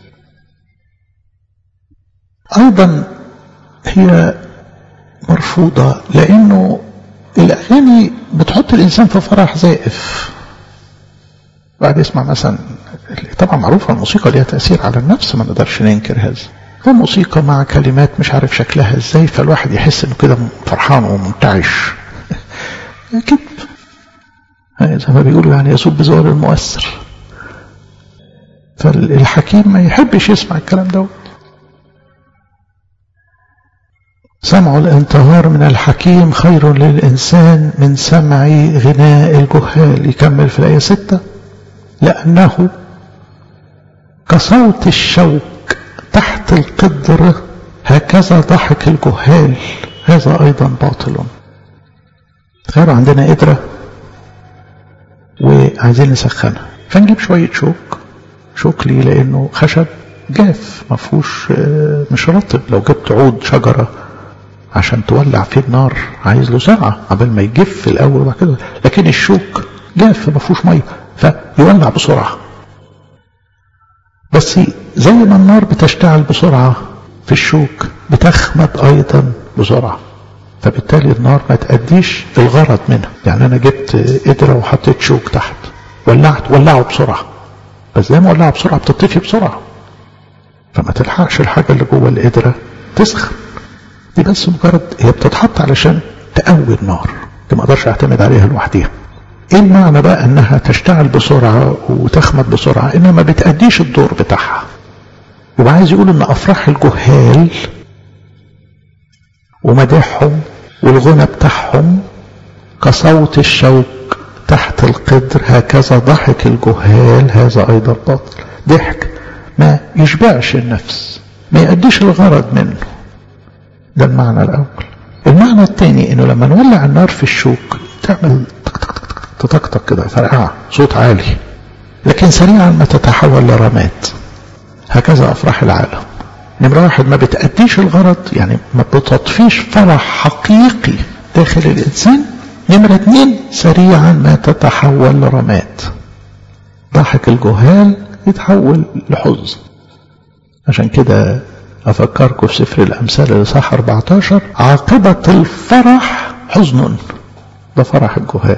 أيضا هي مرفوضة لأنه الأغاني بتحط الإنسان في فرح زائف بعد يسمع مثلا طبعا معروفة الموسيقى ليها تأثير على النفس ما نقدرش ننكر هذا فموسيقى مع كلمات مش عارف شكلها ازاي فالواحد يحس انه كده فرحان ومنتعش كذب زي ما بيقولوا يعني يسوب بزوار المؤثر فالحكيم ما يحبش يسمع الكلام دوت سمع الانتهار من الحكيم خير للإنسان من سمع غناء الجهال يكمل في الآية ستة لأنه كصوت الشوك تحت القدر هكذا ضحك الجهال هذا أيضا باطل تخيلوا عندنا قدرة وعايزين نسخنها فنجيب شوية شوك شوك ليه لأنه خشب جاف ما فيهوش مش رطب لو جبت عود شجرة عشان تولع فيه النار عايز له ساعة قبل ما يجف الأول وبعد كده لكن الشوك جاف ما فيهوش مية فيولع بسرعة بس زي ما النار بتشتعل بسرعة في الشوك بتخمد أيضا بسرعة فبالتالي النار ما تأديش الغرض منها يعني أنا جبت قدرة وحطيت شوك تحت ولعت ولعه بسرعة بس زي ما ولعه بسرعة بتطفي بسرعة فما تلحقش الحاجة اللي جوه القدرة تسخن دي بس مجرد هي بتتحط علشان تقوي النار دي ما اقدرش اعتمد عليها لوحديها ايه المعنى بقى انها تشتغل بسرعة وتخمد بسرعة انها ما بتأديش الدور بتاعها يبقى عايز يقول ان افراح الجهال ومدحهم والغنى بتاعهم كصوت الشوك تحت القدر هكذا ضحك الجهال هذا ايضا باطل ضحك ما يشبعش النفس ما يأديش الغرض منه ده المعنى الأول المعنى الثاني انه لما نولع النار في الشوك تعمل تطقطق كده فرقعة صوت عالي لكن سريعا ما تتحول لرماد هكذا أفراح العالم نمرة واحد ما بتأديش الغرض يعني ما بتطفيش فرح حقيقي داخل الإنسان نمرة اتنين سريعا ما تتحول لرماد ضحك الجهال يتحول لحزن عشان كده أفكركم في سفر الأمثال الإصحاح 14 عاقبة الفرح حزن ده فرح الجهال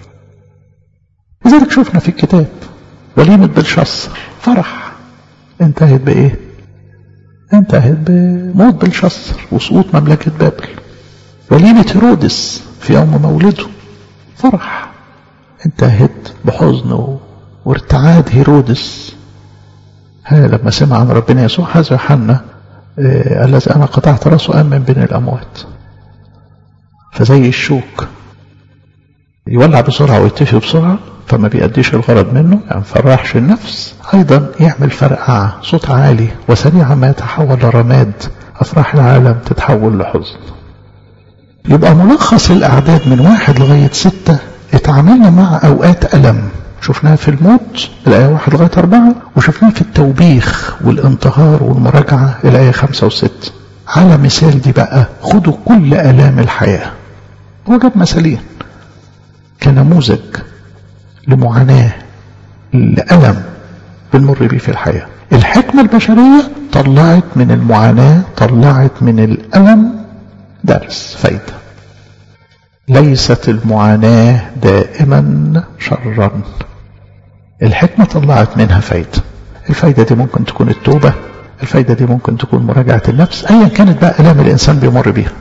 لذلك شفنا في الكتاب وليمة بلشصر فرح انتهت بإيه؟ انتهت بموت بلشصر وسقوط مملكة بابل وليمة هيرودس في يوم مولده فرح انتهت بحزن وارتعاد هيرودس ها لما سمع عن ربنا يسوع هذا يوحنا آه الذي انا قطعت راسه قام من بين الاموات فزي الشوك يولع بسرعه ويتفي بسرعه فما بيأديش الغرض منه يعني ما فرحش النفس ايضا يعمل فرقعه صوت عالي وسريعا ما يتحول لرماد افراح العالم تتحول لحزن يبقى ملخص الاعداد من واحد لغايه سته اتعاملنا مع اوقات الم شفناها في الموت الآية واحد لغاية أربعة وشفناها في التوبيخ والانتهار والمراجعة الآية خمسة وستة على مثال دي بقى خدوا كل آلام الحياة هو جاب مثالين كنموذج لمعاناة لألم بنمر بيه في الحياة الحكمة البشرية طلعت من المعاناة طلعت من الألم درس فايدة ليست المعاناة دائما شرا الحكمة طلعت منها فايدة الفايدة دي ممكن تكون التوبة الفايدة دي ممكن تكون مراجعة النفس أيا كانت بقى ألام الإنسان بيمر بيها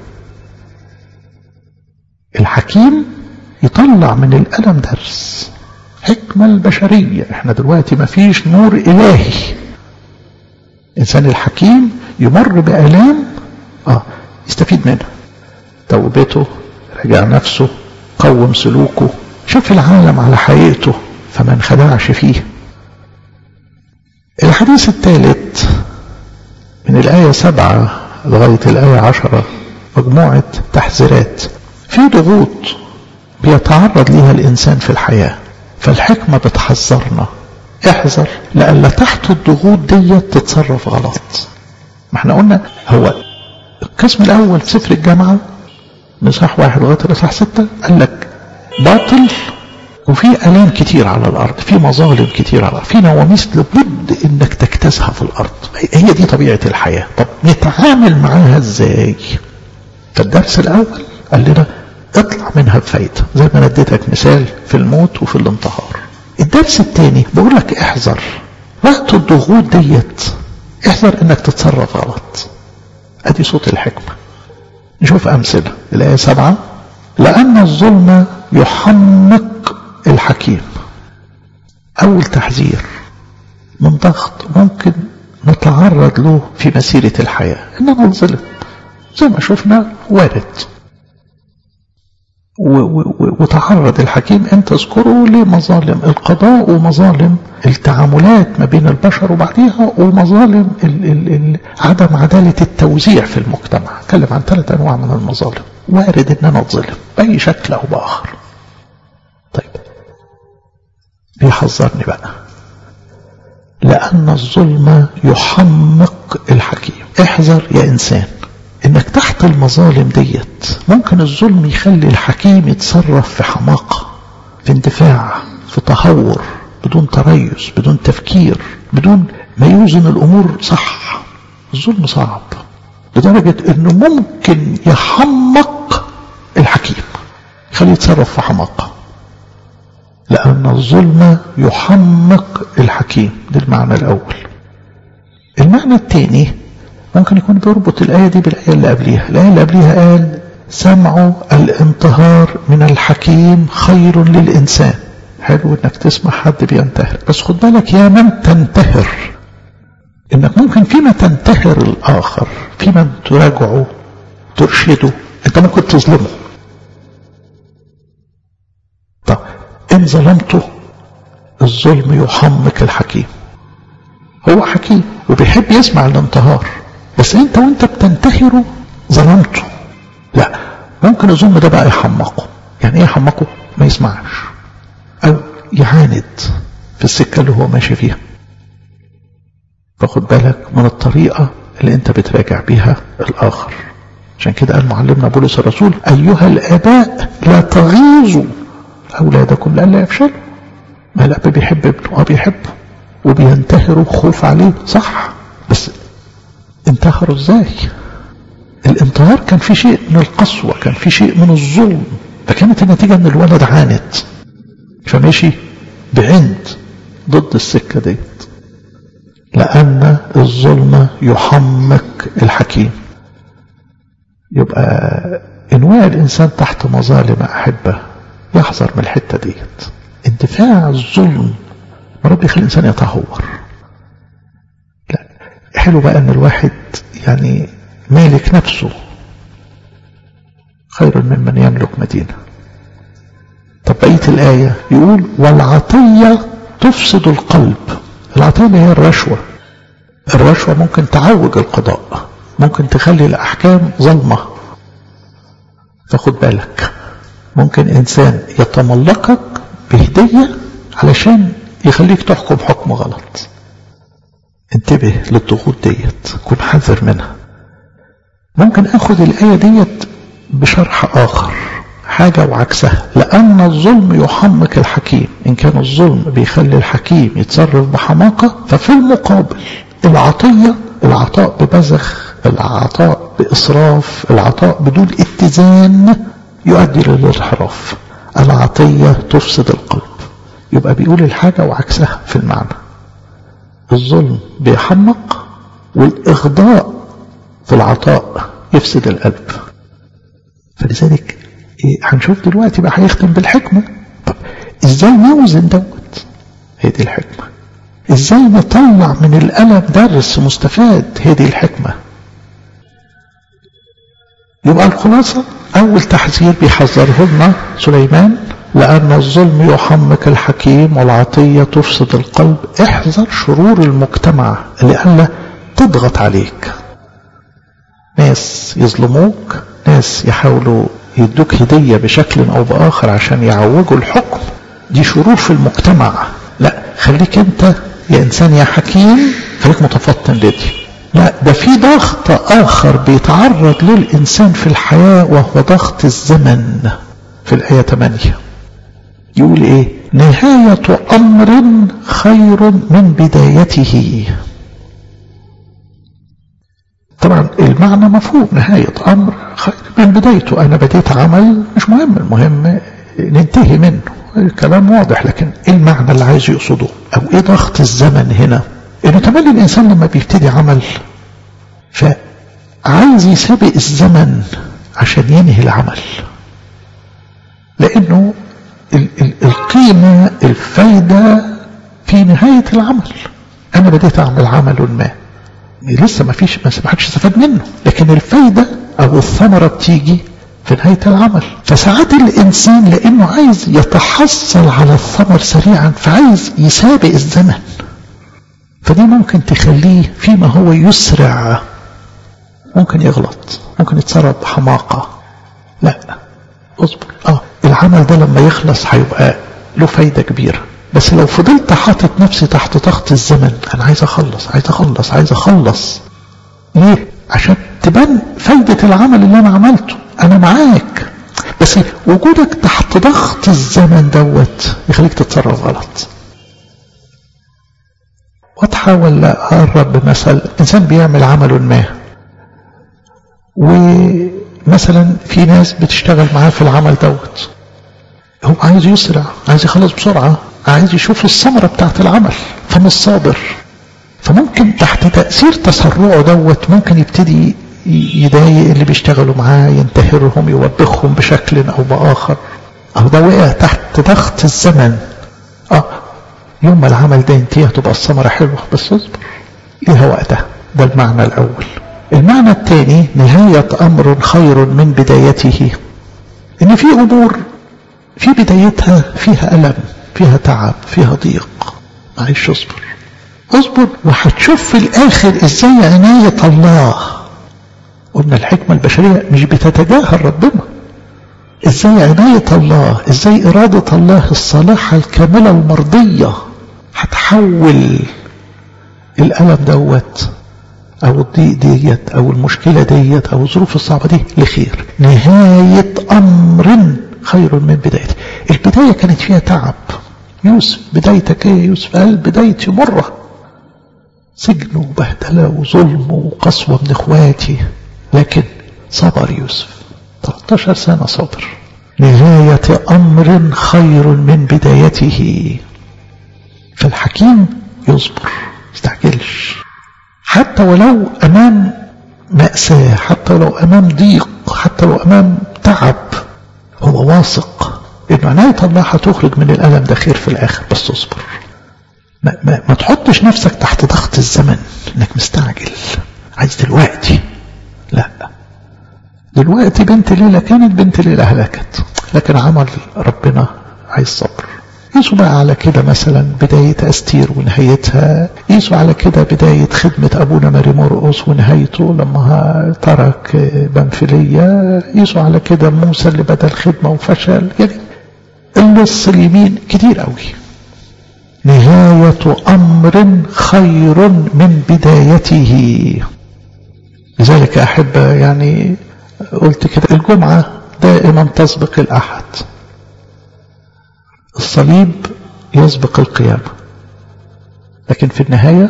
الحكيم يطلع من الألم درس حكمة البشرية احنا دلوقتي ما فيش نور إلهي الإنسان الحكيم يمر بألام آه يستفيد منها توبته رجع نفسه قوم سلوكه شاف العالم على حقيقته فما انخدعش فيه الحديث الثالث من الآية سبعة لغاية الآية عشرة مجموعة تحذيرات في ضغوط بيتعرض لها الإنسان في الحياة فالحكمة بتحذرنا احذر لألا تحت الضغوط دي تتصرف غلط ما احنا قلنا هو القسم الأول في سفر الجامعة من صح واحد لغاية الإصحاح ستة قال لك باطل وفي آلام كتير على الأرض في مظالم كتير على الأرض في نواميس لابد إنك تجتازها في الأرض هي دي طبيعة الحياة طب نتعامل معاها إزاي فالدرس الأول قال لنا اطلع منها بفايدة زي ما اديتك مثال في الموت وفي الانتحار الدرس الثاني بقول لك احذر وقت الضغوط ديت احذر انك تتصرف غلط ادي صوت الحكمة نشوف امثلة الايه سبعة لان الظلم يحمق الحكيم اول تحذير من ضغط ممكن نتعرض له في مسيرة الحياة اننا نظلم زي ما شفنا وارد وتعرض الحكيم ان تذكروا لمظالم القضاء ومظالم التعاملات ما بين البشر وبعضها ومظالم ال ال ال عدم عدالة التوزيع في المجتمع اتكلم عن ثلاث انواع من المظالم وارد ان انا اتظلم باي شكل او باخر طيب بيحذرني بقى لان الظلم يحمق الحكيم احذر يا انسان انك تحت المظالم ديت ممكن الظلم يخلي الحكيم يتصرف في حماقة في اندفاع في تهور بدون تريث بدون تفكير بدون ما يوزن الامور صح الظلم صعب لدرجة انه ممكن يحمق الحكيم يخليه يتصرف في حماقة لأن الظلم يحمق الحكيم ده المعنى الأول المعنى الثاني ممكن يكون بيربط الآية دي بالآية اللي قبليها الآية اللي قبليها قال سمع الانتهار من الحكيم خير للإنسان حلو انك تسمع حد بينتهر بس خد بالك يا من تنتهر انك ممكن فيما تنتهر الآخر فيما تراجعه ترشده انت ممكن تظلمه طب ان ظلمته الظلم يحمق الحكيم هو حكيم وبيحب يسمع الانتهار بس انت وانت بتنتهره ظلمته لا ممكن الظلم ده بقى يحمقه يعني ايه يحمقه ما يسمعش او يعاند في السكة اللي هو ماشي فيها فخد بالك من الطريقة اللي انت بتراجع بيها الاخر عشان كده قال معلمنا بولس الرسول ايها الاباء لا تغيظوا اولادكم لئلا يفشلوا ما الاب بيحب ابنه اه بيحبه وبينتهروا خوف عليه صح بس انتهروا ازاي الانتهار كان في شيء من القسوة كان في شيء من الظلم فكانت النتيجة ان الولد عاند فمشي بعند ضد السكة ديت لأن الظلم يحمق الحكيم يبقى إن وقع الإنسان تحت مظالم أحبة يحذر من الحتة ديت اندفاع الظلم رب يخلي الإنسان يتهور لا حلو بقى أن الواحد يعني مالك نفسه خير ممن يملك مدينة طب بقية الآية يقول والعطية تفسد القلب العطية هي الرشوة الرشوة ممكن تعوج القضاء ممكن تخلي الأحكام ظلمة فخد بالك ممكن إنسان يتملقك بهدية علشان يخليك تحكم حكم غلط انتبه للضغوط ديت كن حذر منها ممكن اخد الآية ديت بشرح آخر حاجة وعكسها لأن الظلم يحمق الحكيم إن كان الظلم بيخلي الحكيم يتصرف بحماقة ففي المقابل العطية العطاء ببذخ العطاء بإسراف العطاء بدون اتزان يؤدي للانحراف العطية تفسد القلب يبقى بيقول الحاجة وعكسها في المعنى الظلم بيحمق والإغضاء في العطاء يفسد القلب فلذلك إيه هنشوف دلوقتي بقى هيختم بالحكمة طب ازاي نوزن دوت هي دي الحكمة ازاي نطلع من الألم درس مستفاد هي دي الحكمة يبقى الخلاصة أول تحذير بيحذره لنا سليمان لأن الظلم يحمق الحكيم والعطية تفسد القلب احذر شرور المجتمع لئلا تضغط عليك ناس يظلموك ناس يحاولوا يدوك هدية بشكل أو بآخر عشان يعوجوا الحكم دي شرور في المجتمع لا خليك انت يا إنسان يا حكيم خليك متفطن لدي لا ده في ضغط آخر بيتعرض له الإنسان في الحياة وهو ضغط الزمن في الآية 8 يقول إيه نهاية أمر خير من بدايته طبعا المعنى مفهوم نهاية أمر خير من بدايته أنا بديت عمل مش مهم المهم ننتهي منه الكلام واضح لكن ايه المعنى اللي عايز يقصده او ايه ضغط الزمن هنا انه تملي الانسان لما بيبتدي عمل فعايز يسابق الزمن عشان ينهي العمل لانه ال ال القيمة الفايدة في نهاية العمل انا بديت اعمل عمل ما لسه ما فيش ما حدش استفاد منه لكن الفايدة او الثمرة بتيجي في نهاية العمل فساعات الإنسان لأنه عايز يتحصل على الثمر سريعا فعايز يسابق الزمن فدي ممكن تخليه فيما هو يسرع ممكن يغلط ممكن يتصرف بحماقة لا اصبر اه العمل ده لما يخلص هيبقى له فايدة كبيرة بس لو فضلت حاطط نفسي تحت ضغط الزمن انا عايز اخلص عايز اخلص عايز اخلص ليه عشان تبان فايدة العمل اللي انا عملته انا معاك بس وجودك تحت ضغط الزمن دوت يخليك تتصرف غلط واضحة ولا أقرب بمثل إنسان بيعمل عمل ما ومثلا في ناس بتشتغل معاه في العمل دوت هو عايز يسرع عايز يخلص بسرعة عايز يشوف الثمرة بتاعت العمل فمش صابر فممكن تحت تأثير تسرعه دوت ممكن يبتدي يضايق اللي بيشتغلوا معاه ينتهرهم يوبخهم بشكل او باخر او ده وقع تحت ضغط الزمن اه يوم ما العمل ده ينتهي هتبقى الثمرة حلوة بس اصبر ليها وقتها ده المعنى الاول المعنى الثاني نهاية امر خير من بدايته ان في امور في بدايتها فيها الم فيها تعب فيها ضيق معلش اصبر اصبر وهتشوف في الاخر ازاي عناية الله قلنا الحكمة البشرية مش بتتجاهل ربنا ازاي عناية الله ازاي ارادة الله الصالحة الكاملة المرضية هتحول الألم دوت او الضيق ديت او المشكلة ديت او الظروف الصعبة دي لخير نهاية امر خير من بدايته البداية كانت فيها تعب يوسف بدايتك ايه يوسف قال بدايتي مرة سجن وبهدلة وظلم وقسوة من اخواتي لكن صبر يوسف 13 سنة صبر نهاية أمر خير من بدايته فالحكيم يصبر استعجلش حتى ولو أمام مأساة حتى لو أمام ضيق حتى لو أمام تعب هو واثق إن عناية الله هتخرج من الألم ده خير في الآخر بس اصبر ما, ما, ما تحطش نفسك تحت ضغط الزمن انك مستعجل عايز دلوقتي لا دلوقتي بنت ليلة كانت بنت ليلة هلكت لكن عمل ربنا عايز صبر قيسوا بقى على كده مثلا بداية أستير ونهايتها قيسوا على كده بداية خدمة أبونا ماري مرقص ونهايته لما ترك بنفلية قيسوا على كده موسى اللي بدأ الخدمة وفشل يعني اللص اليمين كتير قوي نهاية أمر خير من بدايته لذلك أحب يعني قلت كده الجمعة دائما تسبق الأحد الصليب يسبق القيامة لكن في النهاية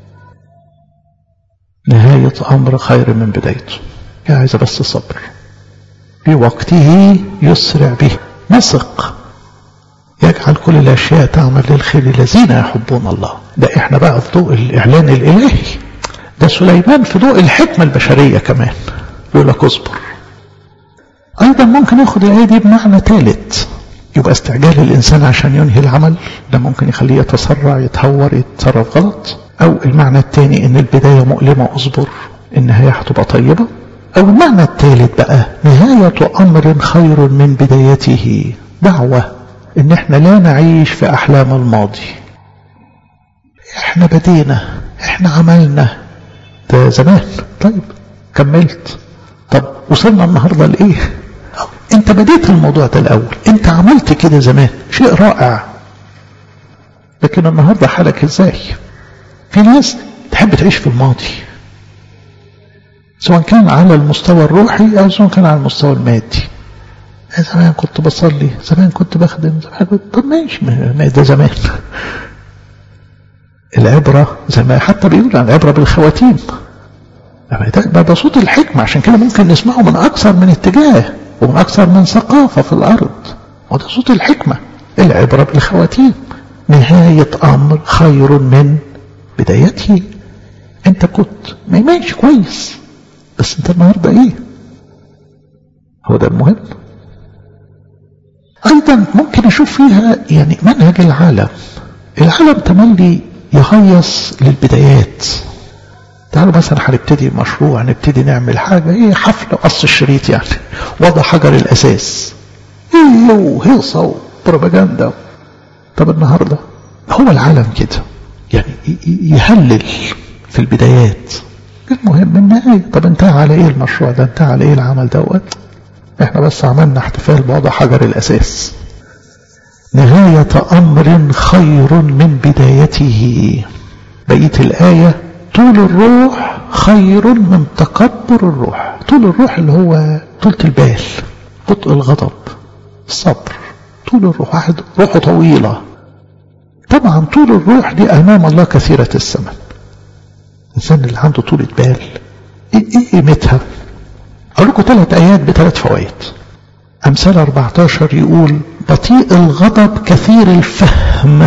نهاية أمر خير من بدايته هي عايزة بس صبر في وقته يسرع به نثق يجعل كل الأشياء تعمل للخير الذين يحبون الله ده احنا بقى في ضوء الإعلان الإلهي ده سليمان في ضوء الحكمة البشرية كمان يقول لك اصبر أيضا ممكن ياخد الآية دي بمعنى ثالث يبقى استعجال الإنسان عشان ينهي العمل ده ممكن يخليه يتسرع يتهور يتصرف غلط أو المعنى الثاني إن البداية مؤلمة اصبر النهاية هتبقى طيبة أو المعنى الثالث بقى نهاية أمر خير من بدايته دعوة إن إحنا لا نعيش في أحلام الماضي إحنا بدينا إحنا عملنا ده زمان طيب كملت طب وصلنا النهاردة لإيه انت بديت الموضوع ده الاول انت عملت كده زمان شيء رائع لكن النهاردة حالك ازاي في ناس تحب تعيش في الماضي سواء كان على المستوى الروحي او سواء كان على المستوى المادي زمان كنت بصلي زمان كنت بخدم زمان كنت طب ماشي ما ده زمان العبرة زي ما حتى بيقول عن العبرة بالخواتيم ده, ده صوت الحكمة عشان كده ممكن نسمعه من أكثر من اتجاه ومن أكثر من ثقافة في الأرض وده صوت الحكمة العبرة بالخواتيم نهاية أمر خير من بدايته أنت كنت ما ماشي كويس بس أنت النهاردة إيه هو ده المهم أيضا ممكن أشوف فيها يعني منهج العالم العالم تملي يهيص للبدايات تعالوا مثلا هنبتدي مشروع نبتدي نعمل حاجة ايه حفلة قص الشريط يعني وضع حجر الأساس ايه وهيصة وبروباجندا طب النهاردة هو العالم كده يعني يهلل في البدايات المهم النهاية طب انتهى على ايه المشروع ده انتهى على ايه العمل دوت احنا بس عملنا احتفال بوضع حجر الأساس نهاية أمر خير من بدايته بقية الآية طول الروح خير من تكبر الروح طول الروح اللي هو طولة البال بطء الغضب الصبر طول الروح واحد روحه طويلة طبعا طول الروح دي أمام الله كثيرة الثمن الإنسان اللي عنده طولة بال إيه, إيه قيمتها أقول لكم ثلاث آيات بثلاث فوائد أمثال 14 يقول بطيء الغضب كثير الفهم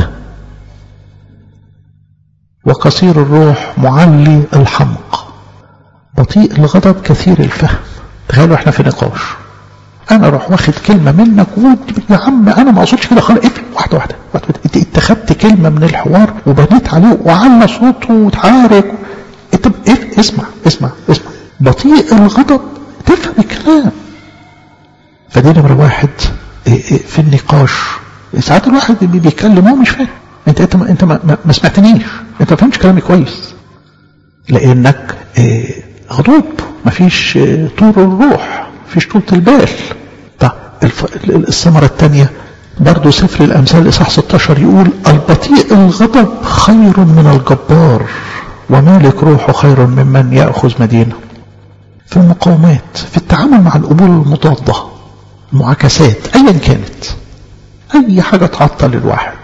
وقصير الروح معلي الحمق بطيء الغضب كثير الفهم تخيلوا احنا في نقاش انا اروح واخد كلمه منك يا عم انا ما اقصدش كده خالص اقفل واحده واحده انت اتخذت كلمه من الحوار وبنيت عليه وعلى صوته وتعارك انت إيه؟ اسمع اسمع اسمع بطيء الغضب تفهم الكلام فدي نمره واحد في النقاش ساعات الواحد بيتكلم هو مش فاهم انت انت ما انت ما, ما سمعتنيش انت ما فهمتش كلامي كويس لانك اه غضوب مفيش اه طول الروح مفيش طولة البال طب الثمرة الثانية برضه سفر الأمثال إصحاح 16 يقول البطيء الغضب خير من الجبار ومالك روحه خير ممن يأخذ مدينة في المقاومات في التعامل مع الأمور المضادة المعاكسات أيا كانت أي حاجة تعطل الواحد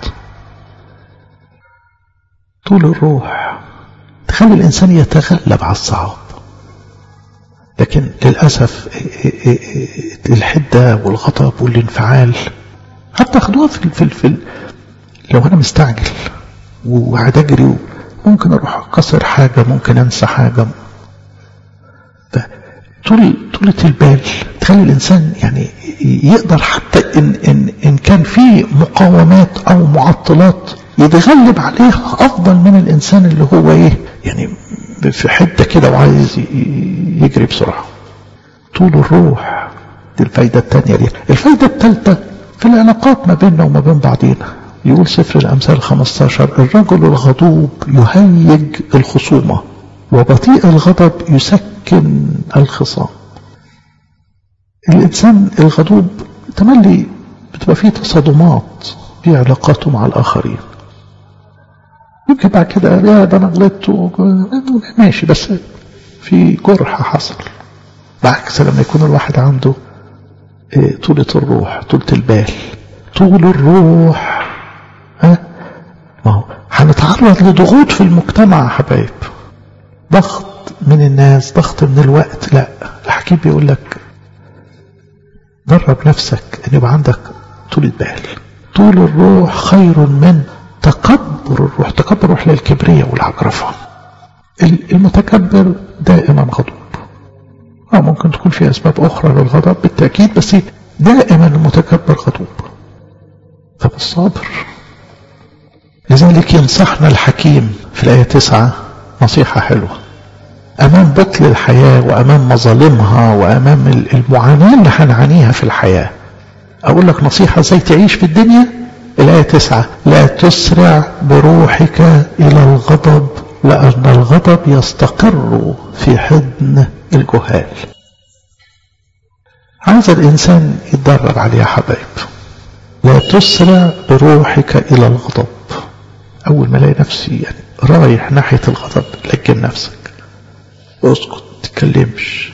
طول الروح تخلي الإنسان يتغلب على الصعاب لكن للأسف الحدة والغضب والانفعال حتى خدوها في في في لو أنا مستعجل وقاعد أجري ممكن أروح أكسر حاجة ممكن أنسى حاجة طول طولة البال تخلي الإنسان يعني يقدر حتى إن, إن, إن كان في مقاومات أو معطلات يتغلب عليها أفضل من الإنسان اللي هو إيه يعني في حتة كده وعايز يجري بسرعة طول الروح دي الفايدة الثانية دي الفايدة الثالثة في العلاقات ما بيننا وما بين بعضينا يقول سفر الأمثال 15 الرجل الغضوب يهيج الخصومة وبطيء الغضب يسكن الخصام الإنسان الغضوب تملي بتبقى فيه تصادمات في علاقاته مع الآخرين يمكن بعد كده يا ده أنا غلطت ماشي بس في جرح حصل بعكس لما يكون الواحد عنده طولة الروح طولة البال طول الروح ها ما هو هنتعرض لضغوط في المجتمع يا حبايب ضغط من الناس ضغط من الوقت لا الحكيم بيقول لك درب نفسك ان يبقى عندك طولة بال طول الروح خير من تكبر الروح تكبر الروح للكبرية والعجرفة المتكبر دائما غضوب أو ممكن تكون في أسباب أخرى للغضب بالتأكيد بس دائما المتكبر غضوب طب الصابر لذلك ينصحنا الحكيم في الآية تسعة نصيحة حلوة أمام بطل الحياة وأمام مظالمها وأمام المعاناة اللي هنعانيها في الحياة أقول لك نصيحة ازاي تعيش في الدنيا الآية تسعة لا تسرع بروحك إلى الغضب لأن الغضب يستقر في حضن الجهال عايز الإنسان يتدرب عليه يا حبايب لا تسرع بروحك إلى الغضب أول ما الاقي نفسي يعني رايح ناحية الغضب لجن نفسك اسكت تتكلمش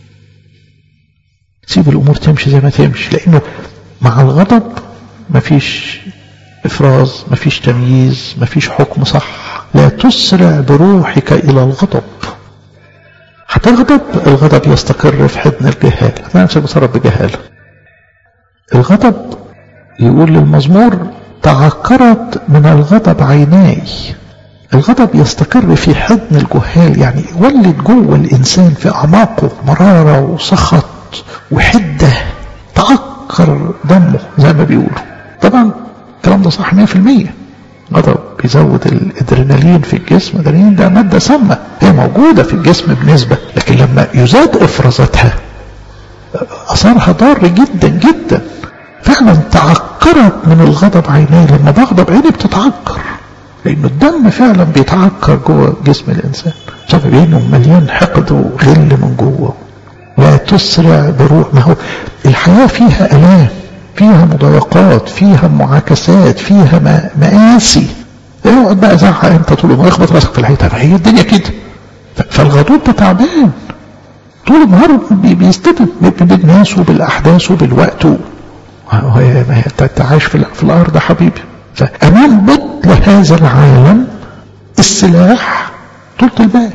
سيب الأمور تمشي زي ما تمشي لأنه مع الغضب مفيش إفراز مفيش تمييز مفيش حكم صح لا تسرع بروحك إلى الغضب هتغضب الغضب يستقر في حضن الجهال هتلاقي نفسك بتصرف بجهالة الغضب يقول للمزمور تعكرت من الغضب عيناي الغضب يستقر في حضن الجهال يعني يولد جوه الإنسان في أعماقه مرارة وسخط وحدة تعكر دمه زي ما بيقولوا طبعا الكلام ده صح 100% غضب بيزود الادرينالين في الجسم الادرينالين ده مادة سامة هي موجودة في الجسم بنسبة لكن لما يزاد افرازاتها اثرها ضار جدا جدا فعلا تعكرت من الغضب عيني لما بغضب عيني بتتعكر لانه الدم فعلا بيتعكر جوه جسم الانسان بسبب انه مليان حقد وغل من جوه لا تسرع بروح ما هو الحياة فيها الام فيها مضايقات فيها معاكسات فيها مآسي اقعد بقى زعق انت طول ما يخبط راسك في الحيطه فهي الدنيا كده فالغضوب ده تعبان طول النهار بيستبد بالناس وبالاحداث وبالوقت انت عايش في, في الارض يا حبيبي فامام بطل هذا العالم السلاح طولة البال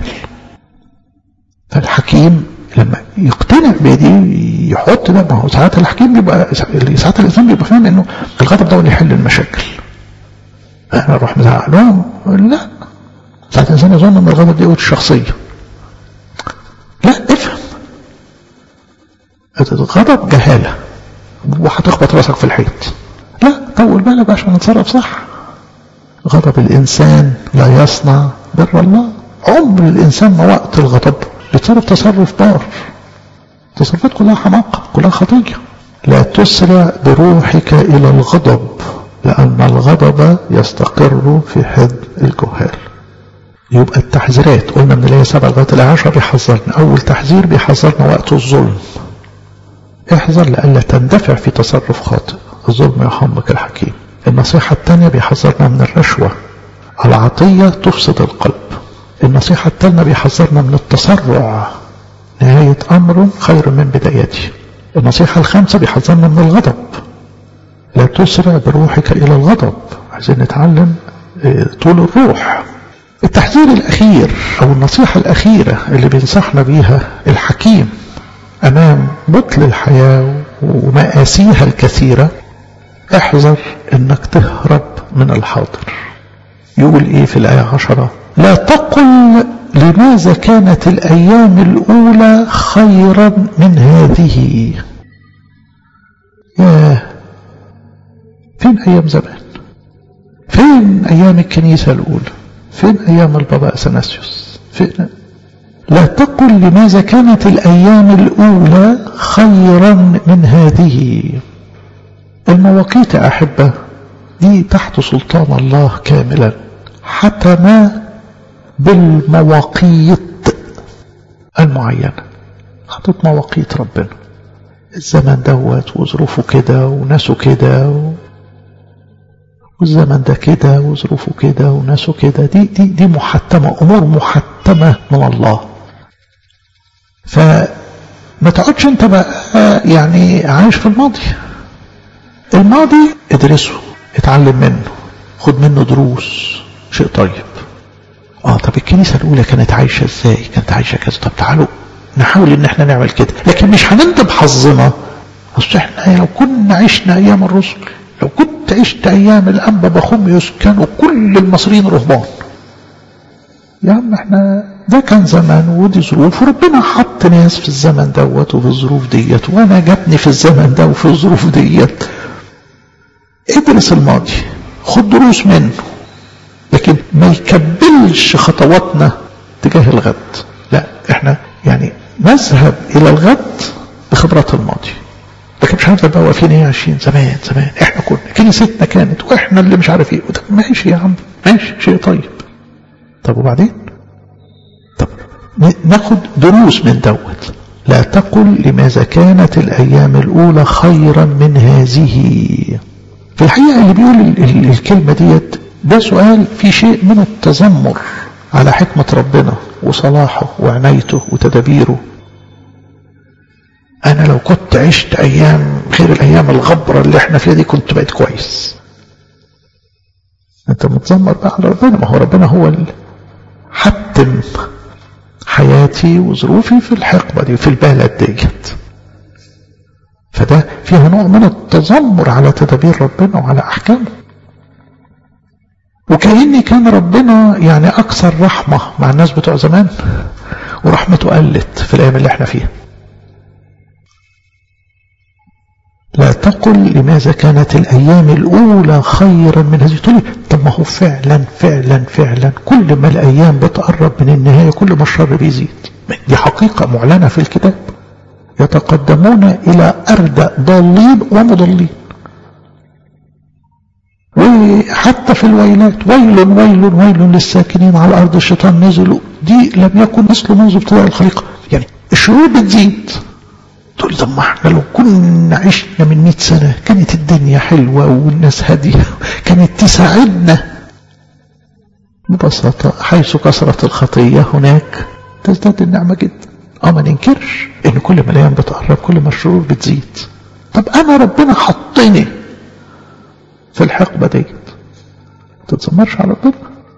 فالحكيم لما يقتنع بدي يحط ده ما هو ساعات الحكيم بيبقى ساعات الانسان بيبقى فاهم انه الغضب ده هو اللي يحل المشاكل انا اروح مزعق لهم لا ساعات الانسان يظن ان الغضب دي قوه الشخصيه لا افهم الغضب جهاله وهتخبط راسك في الحيط لا طول بالك عشان نتصرف صح غضب الانسان لا يصنع بر الله عمر الانسان ما وقت الغضب بيتصرف تصرف بار تصرفات كلها حماقة كلها خطية لا تسرع بروحك إلى الغضب لأن الغضب يستقر في حد الجهال يبقى التحذيرات قلنا من الآية 7 لغاية الآية 10 بيحذرنا أول تحذير بيحذرنا وقت الظلم احذر لئلا تندفع في تصرف خاطئ الظلم يحمق الحكيم النصيحة الثانية بيحذرنا من الرشوة العطية تفسد القلب النصيحة الثالثة بيحذرنا من التسرع نهاية أمر خير من بدايته النصيحة الخامسة بيحذرنا من الغضب لا تسرع بروحك إلى الغضب عايزين نتعلم طول الروح التحذير الأخير أو النصيحة الأخيرة اللي بينصحنا بيها الحكيم أمام بطل الحياة ومآسيها الكثيرة احذر انك تهرب من الحاضر يقول ايه في الآية عشرة لا تقل لماذا كانت الأيام الأولى خيرا من هذه ياه فين أيام زمان فين أيام الكنيسة الأولى فين أيام البابا أثناسيوس فين لا تقل لماذا كانت الأيام الأولى خيرا من هذه المواقيت أحبة دي تحت سلطان الله كاملا حتم بالمواقيت المعينة حطت مواقيت ربنا الزمن دوت وظروفه كده وناسه كده و... والزمن ده كده وظروفه كده وناسه كده دي دي دي محتمة أمور محتمة من الله ما تقعدش انت بقى يعني عايش في الماضي الماضي ادرسه اتعلم منه خد منه دروس شيء طيب اه طب الكنيسة الأولى كانت عايشة ازاي كانت عايشة كذا طب تعالوا نحاول ان احنا نعمل كده لكن مش هنندب حظنا اصل احنا لو كنا عشنا ايام الرسل لو كنت عشت ايام الانبا بخوميوس كانوا كل المصريين رهبان يا عم احنا ده كان زمان ودي ظروف وربنا حط ناس في الزمن دوت وفي الظروف ديت وانا جابني في الزمن ده وفي الظروف ديت ادرس الماضي خد دروس منه لكن ما يكبلش خطواتنا تجاه الغد لا احنا يعني نذهب الى الغد بخبرات الماضي لكن مش هنفضل بقى واقفين ايه عايشين زمان زمان احنا كنا كنيستنا كانت واحنا اللي مش عارف ايه ماشي يا عم ماشي شيء طيب طب وبعدين طب ناخد دروس من دوت لا تقل لماذا كانت الايام الاولى خيرا من هذه في الحقيقه اللي بيقول ال ال الكلمه ديت ده سؤال في شيء من التذمر على حكمه ربنا وصلاحه وعنايته وتدابيره انا لو كنت عشت ايام غير الايام الغبره اللي احنا فيها دي كنت بقيت كويس انت متذمر بقى على ربنا ما هو ربنا هو اللي حتم حياتي وظروفي في الحقبه دي في البلد ديت فده فيها نوع من التذمر على تدابير ربنا وعلى احكامه وكأن كان ربنا يعني اكثر رحمه مع الناس بتوع زمان ورحمته قلت في الايام اللي احنا فيها لا تقل لماذا كانت الأيام الأولى خيرا من هذه تقولي طب ما هو فعلا فعلا فعلا كل ما الأيام بتقرب من النهاية كل ما الشر بيزيد دي حقيقة معلنة في الكتاب يتقدمون إلى أردى ضالين ومضلين وحتى في الويلات ويل ويل ويل للساكنين على أرض الشيطان نزلوا دي لم يكن مثل منذ ابتداء الخليقة يعني الشرور بتزيد تقول طب ما احنا لو كنا عشنا من 100 سنة كانت الدنيا حلوة والناس هادية كانت تساعدنا ببساطة حيث كثرت الخطية هناك تزداد النعمة جدا اه ما ننكرش ان كل ما الايام بتقرب كل ما الشرور بتزيد طب انا ربنا حطني في الحقبة ديت تتذمرش على ربنا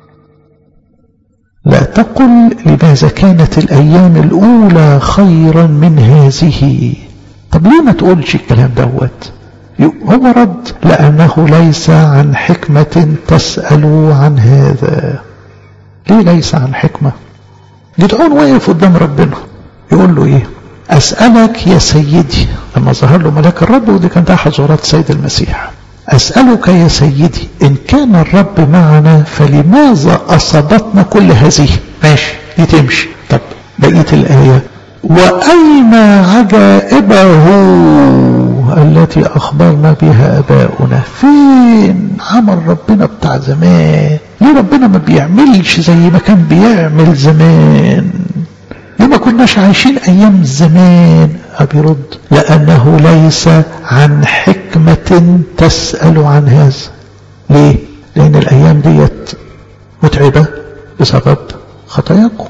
لا تقل لماذا كانت الأيام الأولى خيرا من هذه طب ليه ما تقولش الكلام دوت هو رد لأنه ليس عن حكمة تسأل عن هذا ليه ليس عن حكمة جدعون واقف قدام ربنا يقول له ايه أسألك يا سيدي لما ظهر له ملاك الرب ودي كانت أحد زورات السيد المسيح أسألك يا سيدي إن كان الرب معنا فلماذا أصابتنا كل هذه ماشي دي تمشي طب بقية الآية وأين عجائبه التي أخبرنا بها أباؤنا فين عمل ربنا بتاع زمان ليه ربنا ما بيعملش زي ما كان بيعمل زمان ليه ما كناش عايشين أيام زمان بيرد لأنه ليس عن حكمة تسأل عن هذا ليه؟ لأن الأيام ديت متعبة بسبب خطاياكم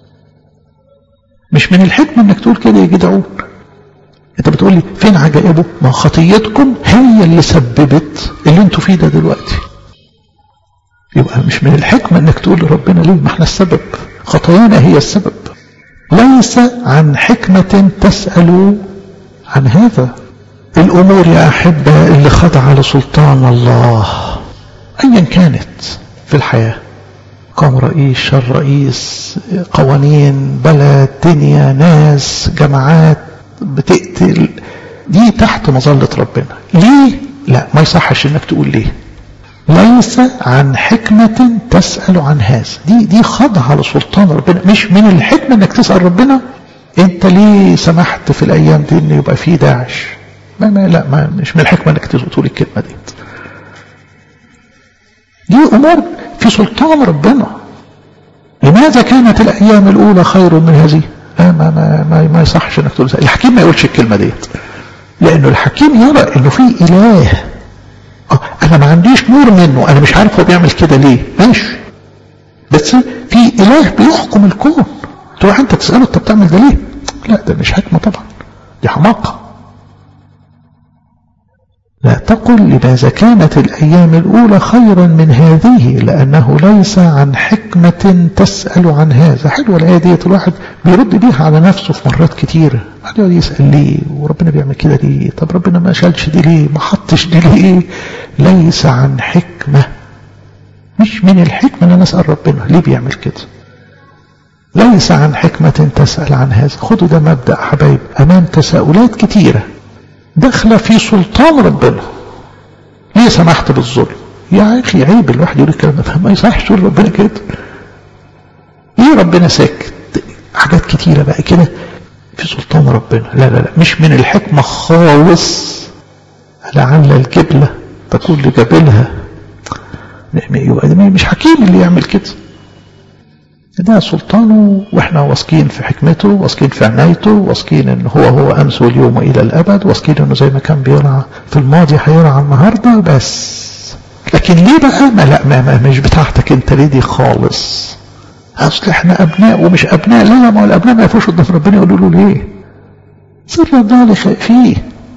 مش من الحكمة انك تقول كده يا جدعون انت بتقول لي فين عجائبه ما خطيتكم هي اللي سببت اللي انتوا فيه ده دلوقتي يبقى مش من الحكمة انك تقول لربنا ليه ما احنا السبب خطايانا هي السبب ليس عن حكمة تسأل عن هذا الأمور يا أحبة اللي خضع لسلطان الله أيا كانت في الحياة قام رئيس شر رئيس قوانين بلد دنيا ناس جماعات بتقتل دي تحت مظلة ربنا ليه؟ لا ما يصحش انك تقول ليه ليس عن حكمة تسأل عن هذا دي دي خاضعة لسلطان ربنا مش من الحكمة انك تسأل ربنا انت ليه سمحت في الايام دي ان يبقى في داعش ما ما لا ما مش من الحكمة انك تقول الكلمة دي دي امور في سلطان ربنا لماذا كانت الايام الاولى خير من هذه لا ما ما ما, ما يصحش انك تقول الحكيم ما يقولش الكلمة ديت لانه الحكيم يرى انه في اله انا ما عنديش نور منه انا مش عارف هو بيعمل كده ليه ماشي بس في اله بيحكم الكون تروح انت تساله انت بتعمل ده ليه لا ده مش حكمه طبعا دي حماقة لا تقل لماذا كانت الأيام الأولى خيرا من هذه لأنه ليس عن حكمة تسأل عن هذا حلوة الآية ديت الواحد بيرد بيها على نفسه في مرات كتيرة بعد يقعد يسأل ليه وربنا بيعمل كده ليه طب ربنا ما شالش دي ليه ما حطش دي ليه ليس عن حكمة مش من الحكمة ان انا اسأل ربنا ليه بيعمل كده ليس عن حكمة تسأل عن هذا خدوا ده مبدأ حبايب أمام تساؤلات كتيرة داخلة في سلطان ربنا ليه سمحت بالظلم يا أخي عيب الواحد يقول الكلام ده ما يصحش يقول ربنا كده ليه ربنا ساكت حاجات كتيرة بقى كده في سلطان ربنا لا لا لا مش من الحكمة خالص لعل الجبلة تكون لجبلها يبقى مش حكيم اللي يعمل كده ده سلطانه واحنا واثقين في حكمته واثقين في عنايته واثقين ان هو هو امس واليوم الى الابد واثقين انه زي ما كان بيرعى في الماضي هيرعى النهارده بس لكن ليه بقى ما لا ما, ما مش بتاعتك انت ليه دي خالص اصل احنا ابناء ومش ابناء لا لا ما هو الابناء ما يفوش قدام ربنا يقولوا له ليه سر الله فيه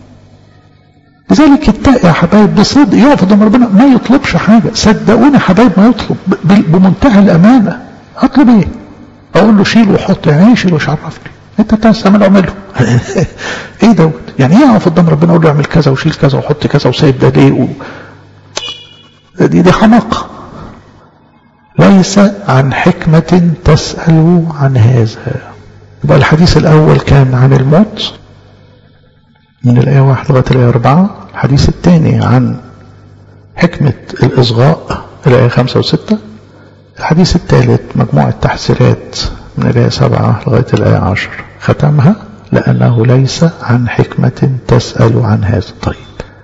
لذلك التقي يا حبايب بصدق يقف قدام ربنا ما يطلبش حاجه صدقوني يا حبايب ما يطلب بمنتهى الامانه اطلب ايه اقول له شيل وحط يعني ايه شيل وش عرفني انت بتاع تعمل اعمله ايه دوت يعني ايه اقف قدام ربنا اقول له اعمل كذا وشيل كذا وحط كذا وسايب ده ليه و... دي دي حماقه ليس عن حكمة تسأل عن هذا يبقى الحديث الأول كان عن الموت من الآية واحد لغاية الآية أربعة الحديث الثاني عن حكمة الإصغاء الآية خمسة وستة الحديث الثالث مجموعة تحذيرات من الآية سبعة لغاية الآية عشر ختمها لأنه ليس عن حكمة تسأل عن هذا طيب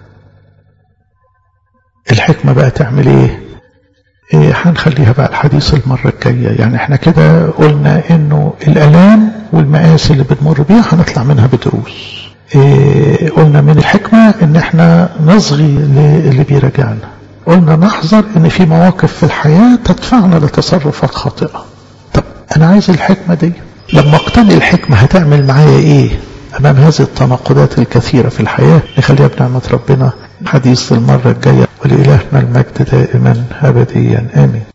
الحكمة بقى تعمل ايه إيه هنخليها بقى الحديث المرة الجاية يعني احنا كده قلنا انه الالام والمآسي اللي بنمر بيها هنطلع منها بدروس إيه قلنا من الحكمة ان احنا نصغي للي بيراجعنا قلنا نحذر ان في مواقف في الحياة تدفعنا لتصرفات خاطئة طب انا عايز الحكمة دي لما اقتني الحكمة هتعمل معايا ايه امام هذه التناقضات الكثيرة في الحياة نخليها بنعمة ربنا حديث المرة الجاية ولإلهنا المجد دائما أبديا آمين